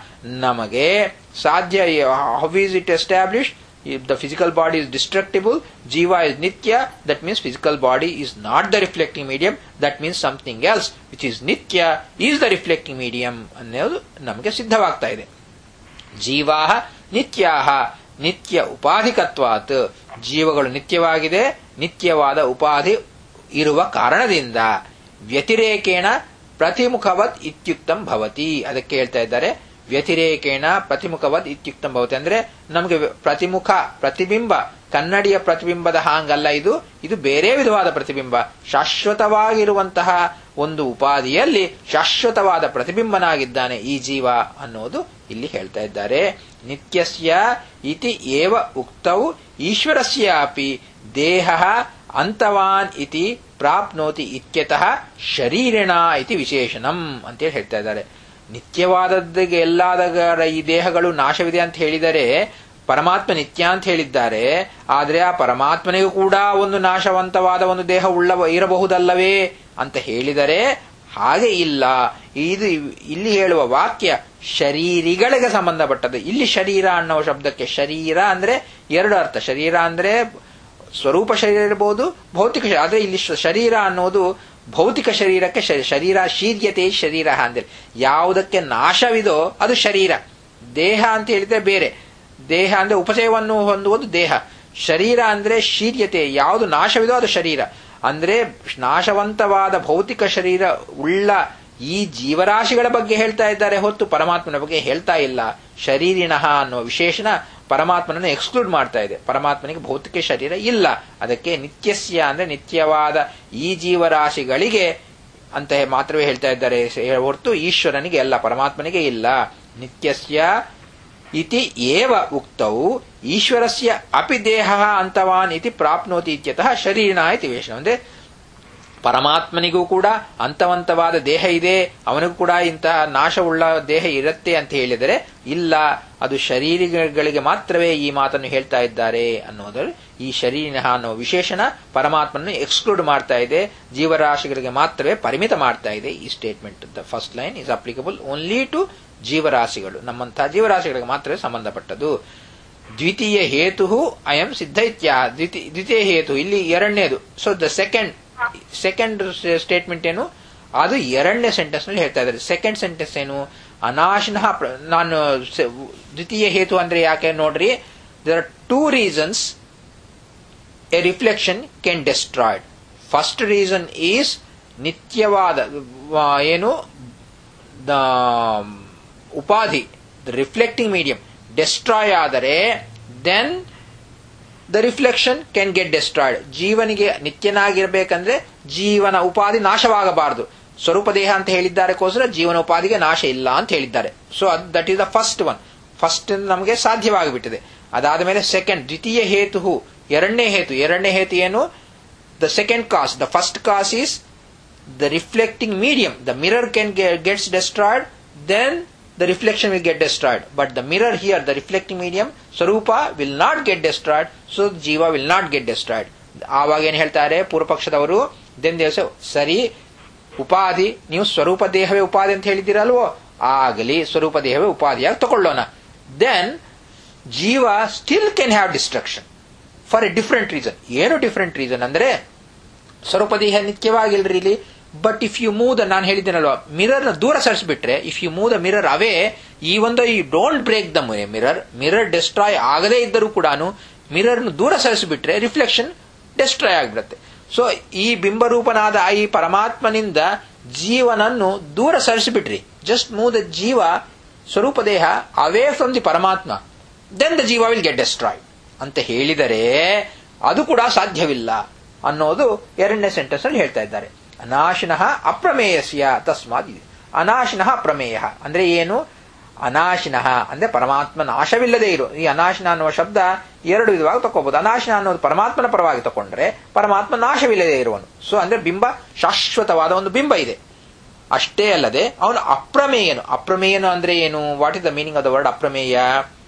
ನಮಗೆ ಸಾಧ್ಯ how is it establish if the physical body is destructible jiva is nitya that means physical body is not the reflecting medium that means something else which is nitya is the reflecting medium ಅನ್ನೋದು ನಮಗೆ ಸಿದ್ಧವಾಗ್ತಾ ಇದೆ ಜೀವಾ ನಿತ್ಯಾಹ ನಿತ್ಯ ಉಪಾಧಿಕತ್ವಾತ್ ಜೀವಗಳು ನಿತ್ಯವಾಗಿದೆ ನಿತ್ಯವಾದ ಉಪಾಧಿ ಇರುವ ಕಾರಣದಿಂದ ವ್ಯತಿರೇಕೇಣ ಪ್ರತಿಮುಖವತ್ ಇತ್ಯುಕ್ತಂ ಭವತಿ ಅದಕ್ಕೆ ಹೇಳ್ತಾ ಇದ್ದಾರೆ ವ್ಯತಿರೇಕೇಣ ಪ್ರತಿಮುಖವತ್ ಇತ್ಯುಕ್ತಂ ಭವತಿ ಅಂದ್ರೆ ನಮಗೆ ಪ್ರತಿಮುಖ ಪ್ರತಿಬಿಂಬ ಕನ್ನಡಿಯ ಪ್ರತಿಬಿಂಬದ ಹಾಂಗಲ್ಲ ಇದು ಇದು ಬೇರೆ ವಿಧವಾದ ಪ್ರತಿಬಿಂಬ ಶಾಶ್ವತವಾಗಿರುವಂತಹ ಒಂದು ಉಪಾಧಿಯಲ್ಲಿ ಶಾಶ್ವತವಾದ ಪ್ರತಿಬಿಂಬನಾಗಿದ್ದಾನೆ ಈ ಜೀವ ಅನ್ನೋದು ಇಲ್ಲಿ ಹೇಳ್ತಾ ಇದ್ದಾರೆ ನಿತ್ಯಸ್ಯ ಇತಿ ಏವ ಉಕ್ತೌ ಈಶ್ವರಸ್ಯ ಅಪಿ ದೇಹ ಅಂತವಾನ್ ಇತಿ ಪ್ರಾಪ್ನೋತಿ ಇತ್ಯತಃ ಶರೀರಿಣ ಇತಿ ವಿಶೇಷಣಂ ಅಂತೇಳಿ ಹೇಳ್ತಾ ಇದ್ದಾರೆ ನಿತ್ಯವಾದದ್ದಿಗೆ ಎಲ್ಲಾದ ಈ ದೇಹಗಳು ನಾಶವಿದೆ ಅಂತ ಹೇಳಿದರೆ ಪರಮಾತ್ಮ ನಿತ್ಯ ಅಂತ ಹೇಳಿದ್ದಾರೆ ಆದರೆ ಆ ಪರಮಾತ್ಮನಿಗೂ ಕೂಡ ಒಂದು ನಾಶವಂತವಾದ ಒಂದು ದೇಹ ಉಳ್ಳ ಇರಬಹುದಲ್ಲವೇ ಅಂತ ಹೇಳಿದರೆ ಹಾಗೆ ಇಲ್ಲ ಇದು ಇಲ್ಲಿ ಹೇಳುವ ವಾಕ್ಯ ಶರೀರಿಗಳಿಗೆ ಸಂಬಂಧಪಟ್ಟದ್ದು ಇಲ್ಲಿ ಶರೀರ ಅನ್ನೋ ಶಬ್ದಕ್ಕೆ ಶರೀರ ಅಂದ್ರೆ ಎರಡು ಅರ್ಥ ಶರೀರ ಅಂದ್ರೆ ಸ್ವರೂಪ ಶರೀರ ಇರಬಹುದು ಭೌತಿಕ ಶರೀರ ಆದ್ರೆ ಇಲ್ಲಿ ಶ- ಶರೀರ ಅನ್ನೋದು ಭೌತಿಕ ಶರೀರಕ್ಕೆ ಶ- ಶರೀರ ಶೀರ್ಯತೆ ಶರೀರ ಅಂತೇಳಿ ಯಾವುದಕ್ಕೆ ನಾಶವಿದೋ ಅದು ಶರೀರ ದೇಹ ಅಂತ ಹೇಳಿದ್ರೆ ಬೇರೆ ದೇಹ ಅಂದ್ರೆ ಉಪಚಯವನ್ನು ಹೊಂದುವುದು ದೇಹ ಶರೀರ ಅಂದ್ರೆ ಶೀರ್ಯತೆ ಯಾವುದು ನಾಶವಿದೋ ಅದು ಶರೀರ ಅಂದ್ರೆ ನಾಶವಂತವಾದ ಭೌತಿಕ ಶರೀರ ಉಳ್ಳ ಈ ಜೀವರಾಶಿಗಳ ಬಗ್ಗೆ ಹೇಳ್ತಾ ಇದ್ದಾರೆ ಹೊತ್ತು ಪರಮಾತ್ಮನ ಬಗ್ಗೆ ಹೇಳ್ತಾ ಇಲ್ಲ ಶರೀರಿನಃ ಅನ್ನುವ ವಿಶೇಷಣ ಪರಮಾತ್ಮನನ್ನು ಎಕ್ಸ್ಕ್ಲೂಡ್ ಮಾಡ್ತಾ ಇದೆ ಪರಮಾತ್ಮನಿಗೆ ಭೌತಿಕ ಶರೀರ ಇಲ್ಲ ಅದಕ್ಕೆ ನಿತ್ಯಸ್ಯ ಅಂದ್ರೆ ನಿತ್ಯವಾದ ಈ ಜೀವರಾಶಿಗಳಿಗೆ ಅಂತ ಮಾತ್ರವೇ ಹೇಳ್ತಾ ಇದ್ದಾರೆ ಹೊರತು ಈಶ್ವರನಿಗೆ ಅಲ್ಲ ಪರಮಾತ್ಮನಿಗೆ ಇಲ್ಲ ನಿತ್ಯಸ್ಯ ಇತಿ ಏವ ಉಕ್ತೌ ಈಶ್ವರಸ್ಯ ಅಪಿ ದೇಹ ಅಂತವಾನ್ ಇತಿ ಪ್ರಾಪ್ನೋತಿ ಇತ್ಯತಃ ಶರೀರಿಣ ಇತಿ ವೇಷಣ ಅಂದ್ರೆ ಪರಮಾತ್ಮನಿಗೂ ಕೂಡ ಅಂತವಂತವಾದ ದೇಹ ಇದೆ ಅವನಿಗೂ ಕೂಡ ಇಂತಹ ನಾಶವುಳ್ಳ ದೇಹ ಇರುತ್ತೆ ಅಂತ ಹೇಳಿದರೆ ಇಲ್ಲ ಅದು ಶರೀರಗಳಿಗೆ ಮಾತ್ರವೇ ಈ ಮಾತನ್ನು ಹೇಳ್ತಾ ಇದ್ದಾರೆ ಅನ್ನೋದರಲ್ಲಿ ಈ ಶರೀರ ಅನ್ನೋ ವಿಶೇಷಣ ಪರಮಾತ್ಮನನ್ನು ಎಕ್ಸ್ಕ್ಲೂಡ್ ಮಾಡ್ತಾ ಇದೆ ಜೀವರಾಶಿಗಳಿಗೆ ಮಾತ್ರವೇ ಪರಿಮಿತ ಮಾಡ್ತಾ ಇದೆ ಈ statement the first line is applicable only to ಜೀವರಾಶಿಗಳು ನಮ್ಮಂತಹ ಜೀವರಾಶಿಗಳಿಗೆ ಮಾತ್ರವೇ ಸಂಬಂಧಪಟ್ಟದು ದ್ವಿತೀಯ ಹೇತು ಅಯಂ ಸಿದ್ಧ ಇತ್ಯ ದ್ವಿತೀಯ ಹೇತು ಇಲ್ಲಿ ಎರಡನೇದು so the second second statement ಏನು ಅದು ಎರಡನೇ ಸೆಂಟೆನ್ಸ್ ನಲ್ಲಿ ಹೇಳ್ತಾ ಇದ್ದಾರೆ ಸೆಕೆಂಡ್ ಸೆಂಟೆನ್ಸ್ ಏನು ಅನಾಶಿನ ನಾನು ದ್ವಿತೀಯ ಹೇತು ಅಂದ್ರೆ ಯಾಕೆ ನೋಡ್ರಿ there are two reasons a reflection can destroyed first reason is ನಿತ್ಯವಾದ ಏನು the upadhi the reflecting medium destroy ಆದರೆ then the reflection can get destroyed ಜೀವನಿಗೆ ನಿತ್ಯನಾಗಿರ್ಬೇಕಂದ್ರೆ ಜೀವನ ಉಪಾಧಿ ನಾಶವಾಗಬಾರದು ಸ್ವರೂಪ ದೇಹ ಅಂತ ಹೇಳಿದ್ದಾರೆಕೋಸ್ಕರ ಜೀವನ ಉಪಾಧಿಗೆ ನಾಶ ಇಲ್ಲ ಅಂತ ಹೇಳಿದ್ದಾರೆ so that is the first one first ನಮಗೆ ಸಾಧ್ಯವಾಗಿಬಿಟ್ಟಿದೆ ಅದಾದ ಮೇಲೆ ಸೆಕೆಂಡ್ ದ್ವಿತೀಯ ಹೇತು ಎರಡನೇ ಹೇತು ಎರಡನೇ ಹೇತು ಏನು the second cause the first cause is the reflecting medium the mirror can gets destroyed then the reflection will get destroyed. But the mirror here, the reflecting medium, Sarupa will not get destroyed, so Jiva will not get destroyed. ಆವಾಗ ಏನು ಹೇಳ್ತಾರೆ ಪೂರ್ವಪಕ್ಷದವರು then ದೇವಸ ಸರಿ ಉಪಾಧಿ ನೀವು ಸ್ವರೂಪ ದೇಹವೇ ಉಪಾಧಿ ಅಂತ ಹೇಳಿದ್ದೀರಲ್ವೋ ಆಗಲಿ ಸ್ವರೂಪ ದೇಹವೇ ಉಪಾಧಿಯಾಗಿ ತಗೊಳ್ಳೋಣ then jiva still can have destruction for a different reason ಏನು ಡಿಫರೆಂಟ್ ರೀಸನ್ ಅಂದ್ರೆ ಸ್ವರೂಪ ದೇಹ ನಿತ್ಯವಾಗಿಲ್ರಿ ಇಲ್ಲಿ but if you move the ನಾನು ಹೇಳಿದ್ದೇನಲ್ವಾ ಮಿರರ್ ನ ದೂರ ಸರಿಸ್ಬಿಟ್ರೆ if you move the mirror away ಈ ಒಂದು you don't break the mirror mirror destroy ಆಗದೇ ಇದ್ದರೂ ಕೂಡ ಮಿರರ್ ದೂರ ಸರಿಸಿಬಿಟ್ರೆ ರಿಫ್ಲೆಕ್ಷನ್ ಡೆಸ್ಟ್ರಾಯ್ ಆಗಿಬಿಡುತ್ತೆ ಸೊ ಈ ಬಿಂಬರೂಪನಾದ ಈ ಪರಮಾತ್ಮನಿಂದ ಜೀವನನ್ನು ದೂರ ಸರಿಸಿಬಿಟ್ರಿ just move the jiva swarupa deha away from the Paramatma then the jiva will get destroy ಅಂತ ಹೇಳಿದರೆ ಅದು ಕೂಡ ಸಾಧ್ಯವಿಲ್ಲ ಅನ್ನೋದು ಎರಡನೇ ಸೆಂಟೆನ್ಸ್ ಅಲ್ಲಿ ಹೇಳ್ತಾ ಇದ್ದಾರೆ ಅನಾಶಿನಃ ಅಪ್ರಮೇಯಸ್ಯ ತಸ್ಮಾತ್ ಅನಾಶಿನಃ ಅಪ್ರಮೇಯ ಅಂದ್ರೆ ಏನು ಅನಾಶಿನಃ ಅಂದ್ರೆ ಪರಮಾತ್ಮ ನಾಶವಿಲ್ಲದೆ ಇರು ಈ ಅನಾಶಿನ ಅನ್ನುವ ಶಬ್ದ ಎರಡು ವಿಧವಾಗಿ ತಕೋಬಹುದು ಅನಾಶಿನ ಅನ್ನೋದು ಪರಮಾತ್ಮನ ಪರವಾಗಿ ತಕೊಂಡ್ರೆ ಪರಮಾತ್ಮ ನಾಶವಿಲ್ಲದೆ ಇರುವನು ಸೊ ಅಂದ್ರೆ ಬಿಂಬ ಶಾಶ್ವತವಾದ ಒಂದು ಬಿಂಬ ಇದೆ ಅಷ್ಟೇ ಅಲ್ಲದೆ ಅವನು ಅಪ್ರಮೇಯನು ಅಪ್ರಮೇಯನು ಅಂದ್ರೆ ಏನು what is the meaning of the word aprameya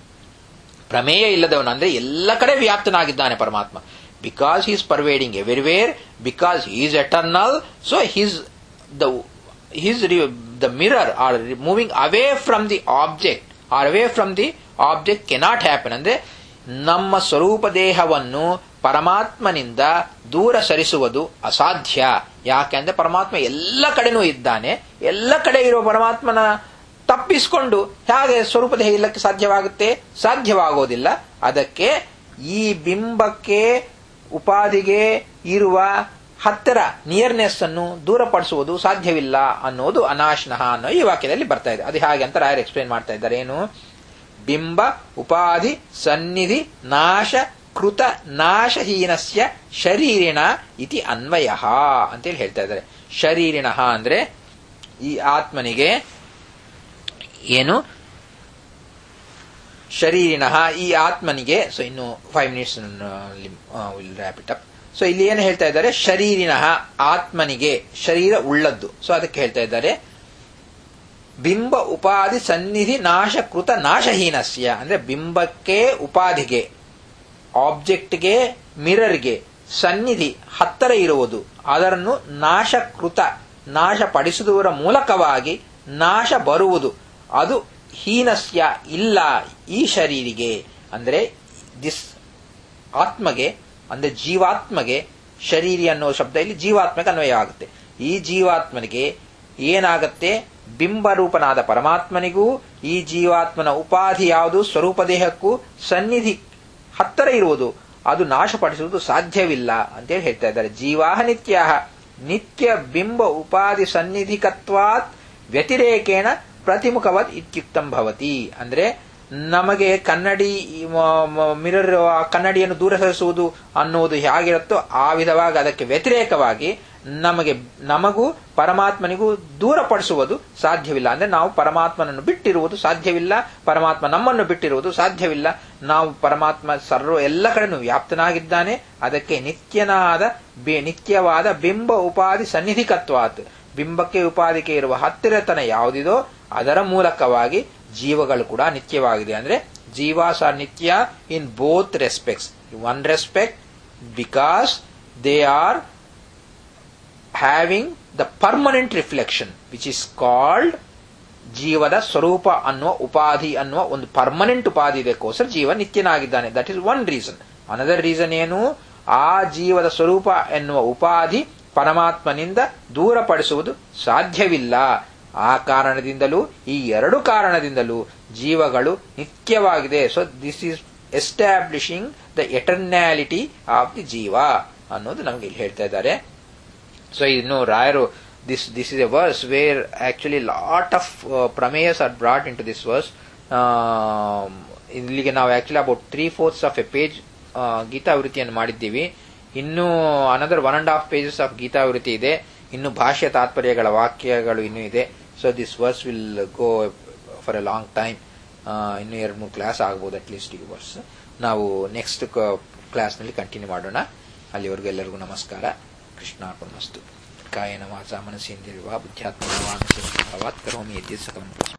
ಪ್ರಮೇಯ ಇಲ್ಲದವನು ಅಂದ್ರೆ ಎಲ್ಲ ಕಡೆ ವ್ಯಾಪ್ತನಾಗಿದ್ದಾನೆ ಪರಮಾತ್ಮ because he is pervading everywhere, because he is eternal, so his the his the mirror or moving away from the object or away from the object cannot happen ಅಂದ್ರೆ ನಮ್ಮ ಸ್ವರೂಪ ದೇಹವನ್ನು ಪರಮಾತ್ಮನಿಂದ ದೂರ ಸರಿಸುವುದು ಅಸಾಧ್ಯ ಯಾಕೆಂದ್ರೆ ಪರಮಾತ್ಮ ಎಲ್ಲ ಕಡೆನೂ ಇದ್ದಾನೆ ಎಲ್ಲ ಕಡೆ ಇರೋ ಪರಮಾತ್ಮನ ತಪ್ಪಿಸಿಕೊಂಡು ಹೇಗೆ ಸ್ವರೂಪ ದೇಹ ಇಲ್ಲಕ್ಕೆ ಸಾಧ್ಯವಾಗುತ್ತೆ ಸಾಧ್ಯವಾಗೋದಿಲ್ಲ ಅದಕ್ಕೆ ಈ ಬಿಂಬಕ್ಕೆ ಉಪಾಧಿಗೆ ಇರುವ ಹತ್ತಿರ ನಿಯರ್ನೆಸ್ ಅನ್ನು ದೂರಪಡಿಸುವುದು ಸಾಧ್ಯವಿಲ್ಲ ಅನ್ನೋದು ಅನಾಶನಃ ಅನ್ನೋ ಈ ವಾಕ್ಯದಲ್ಲಿ ಬರ್ತಾ ಇದೆ ಅದು ಹಾಗೆ ಅಂತ ರಾಯರ್ ಎಕ್ಸ್ಪ್ಲೇನ್ ಮಾಡ್ತಾ ಇದ್ದಾರೆ ಏನು ಬಿಂಬ ಉಪಾಧಿ ಸನ್ನಿಧಿ ನಾಶ ಕೃತ ನಾಶಹೀನಸ್ಯ ಶರೀರಿಣ ಇತಿ ಅನ್ವಯ ಅಂತೇಳಿ ಹೇಳ್ತಾ ಇದ್ದಾರೆ ಶರೀರಿಣ ಅಂದ್ರೆ ಈ ಆತ್ಮನಿಗೆ ಏನು ಶರೀರಿನ ಈ ಆತ್ಮನಿಗೆ ಸೊ ಇನ್ನು five minutes will wrap it up so ಇಲ್ಲಿ ಏನು ಹೇಳ್ತಾ ಇದ್ದಾರೆ ಶರೀರಿನ ಆತ್ಮನಿಗೆ ಶರೀರ ಉಳ್ಳದ್ದು ಸೊ ಅದಕ್ಕೆ ಹೇಳ್ತಾ ಇದ್ದಾರೆ ಬಿಂಬ ಉಪಾಧಿ ಸನ್ನಿಧಿ ನಾಶಕೃತ ನಾಶಹೀನಸ್ಯ ಅಂದ್ರೆ ಬಿಂಬಕ್ಕೆ ಉಪಾಧಿಗೆ ಆಬ್ಜೆಕ್ಟ್ಗೆ ಮಿರರ್ಗೆ ಸನ್ನಿಧಿ ಹತ್ತರ ಇರುವುದು ಅದನ್ನು ನಾಶಕೃತ ನಾಶಪಡಿಸುವುದರ ಮೂಲಕವಾಗಿ ನಾಶ ಬರುವುದು ಅದು ಹೀನಸ್ಯ ಇಲ್ಲ ಈ ಶರೀರಿಗೆ ಅಂದ್ರೆ ದಿಸ್ ಆತ್ಮಗೆ ಅಂದ್ರೆ ಜೀವಾತ್ಮಗೆ ಶರೀರಿ ಅನ್ನೋ ಶಬ್ದ ಇಲ್ಲಿ ಜೀವಾತ್ಮಕ್ಕೆ ಅನ್ವಯ ಆಗುತ್ತೆ ಈ ಜೀವಾತ್ಮನಿಗೆ ಏನಾಗತ್ತೆ ಬಿಂಬರೂಪನಾದ ಪರಮಾತ್ಮನಿಗೂ ಈ ಜೀವಾತ್ಮನ ಉಪಾಧಿ ಯಾವುದು ಸ್ವರೂಪ ದೇಹಕ್ಕೂ ಸನ್ನಿಧಿ ಹತ್ತರ ಇರುವುದು ಅದು ನಾಶಪಡಿಸುವುದು ಸಾಧ್ಯವಿಲ್ಲ ಅಂತೇಳಿ ಹೇಳ್ತಾ ಇದ್ದಾರೆ ಜೀವಾಹ ನಿತ್ಯ ನಿತ್ಯ ಬಿಂಬ ಉಪಾಧಿ ಸನ್ನಿಧಿಕತ್ವಾತ್ ವ್ಯತಿರೇಕೇಣ ಪ್ರತಿಮುಖವತ್ ಇತ್ಯುಕ್ತಂ ಭವತಿ ಅಂದ್ರೆ ನಮಗೆ ಕನ್ನಡಿ ಮಿರರ್ ಕನ್ನಡಿಯನ್ನು ದೂರ ಸರಿಸುವುದು ಅನ್ನುವುದು ಹೇಗಿರುತ್ತೋ ಆ ವಿಧವಾಗಿ ಅದಕ್ಕೆ ವ್ಯತಿರೇಕವಾಗಿ ನಮಗೆ ನಮಗೂ ಪರಮಾತ್ಮನಿಗೂ ದೂರಪಡಿಸುವುದು ಸಾಧ್ಯವಿಲ್ಲ ಅಂದ್ರೆ ನಾವು ಪರಮಾತ್ಮನನ್ನು ಬಿಟ್ಟಿರುವುದು ಸಾಧ್ಯವಿಲ್ಲ ಪರಮಾತ್ಮ ನಮ್ಮನ್ನು ಬಿಟ್ಟಿರುವುದು ಸಾಧ್ಯವಿಲ್ಲ ನಾವು ಪರಮಾತ್ಮ ಸರ್ವ ಎಲ್ಲ ಕಡೆನೂ ವ್ಯಾಪ್ತನಾಗಿದ್ದಾನೆ ಅದಕ್ಕೆ ನಿತ್ಯನಾದ ಬಿ- ನಿತ್ಯವಾದ ಬಿಂಬ ಉಪಾಧಿ ಸನ್ನಿಧಿಕತ್ವಾತ್ ಬಿಂಬಕ್ಕೆ ಉಪಾಧಿಗೆ ಇರುವ ಹತ್ತಿರತನ ಯಾವುದಿದೋ ಅದರ ಮೂಲಕವಾಗಿ ಜೀವಗಳು ಕೂಡ ನಿತ್ಯವಾಗಿದೆ ಅಂದ್ರೆ jivas are nitya in both respects one respect because they are having the permanent reflection which is called ಜೀವದ ಸ್ವರೂಪ ಅನ್ನುವ ಉಪಾಧಿ ಅನ್ನುವ ಒಂದು ಪರ್ಮನೆಂಟ್ ಉಪಾಧಿ ಇದಕ್ಕೋಸ್ಕರ ಜೀವ ನಿತ್ಯನಾಗಿದ್ದಾನೆ that is one reason another reason ಏನು ಆ ಜೀವದ ಸ್ವರೂಪ ಎನ್ನುವ ಉಪಾಧಿ ಪರಮಾತ್ಮನಿಂದ ದೂರಪಡಿಸುವುದು ಸಾಧ್ಯವಿಲ್ಲ ಆ ಕಾರಣದಿಂದಲೂ ಈ ಎರಡು ಕಾರಣದಿಂದಲೂ ಜೀವಗಳು ನಿತ್ಯವಾಗಿದೆ so this is establishing the eternality of the jiva ಅನ್ನೋದು ನಮಗೆ ಇಲ್ಲಿ ಹೇಳ್ತಾ ಇದ್ದಾರೆ ಸೊ ಇನ್ನು ರಾಯರು this this is a verse where actually lot of prameyas are brought into this verse ಇಲ್ಲಿಗೆ ನಾವು actually about three fourths of a page ಗೀತಾವೃತ್ತಿಯನ್ನು ಮಾಡಿದ್ದೀವಿ ಇನ್ನೂ another one and half pages of Gitavritti ಇದೆ ಇನ್ನು ಭಾಷ್ಯ ತಾತ್ಪರ್ಯಗಳ ವಾಕ್ಯಗಳು ಇನ್ನೂ ಇದೆ so this verse will go for A long time ಇನ್ನು ಎರಡು ಮೂರು ಕ್ಲಾಸ್ ಆಗ್ಬೋದು ಅಟ್ ಲೀಸ್ಟ್ ಈ ವರ್ಸ್ ನಾವು ನೆಕ್ಸ್ಟ್ ಕ್ಲಾಸ್ನಲ್ಲಿ ಕಂಟಿನ್ಯೂ ಮಾಡೋಣ ಅಲ್ಲಿವರೆಗೂ ಎಲ್ಲರಿಗೂ ನಮಸ್ಕಾರ ಕೃಷ್ಣಾರ್ಪಣಮಸ್ತು ಕಾಯನ ವಾಚ ಮನಸ್ಸೇಂದ್ರಿಯವಾ ಬುದ್ಧ್ಯಾತ್ಮಕ ಕರೋಮಿ ಯದ್ಯ ಸಕಲಂ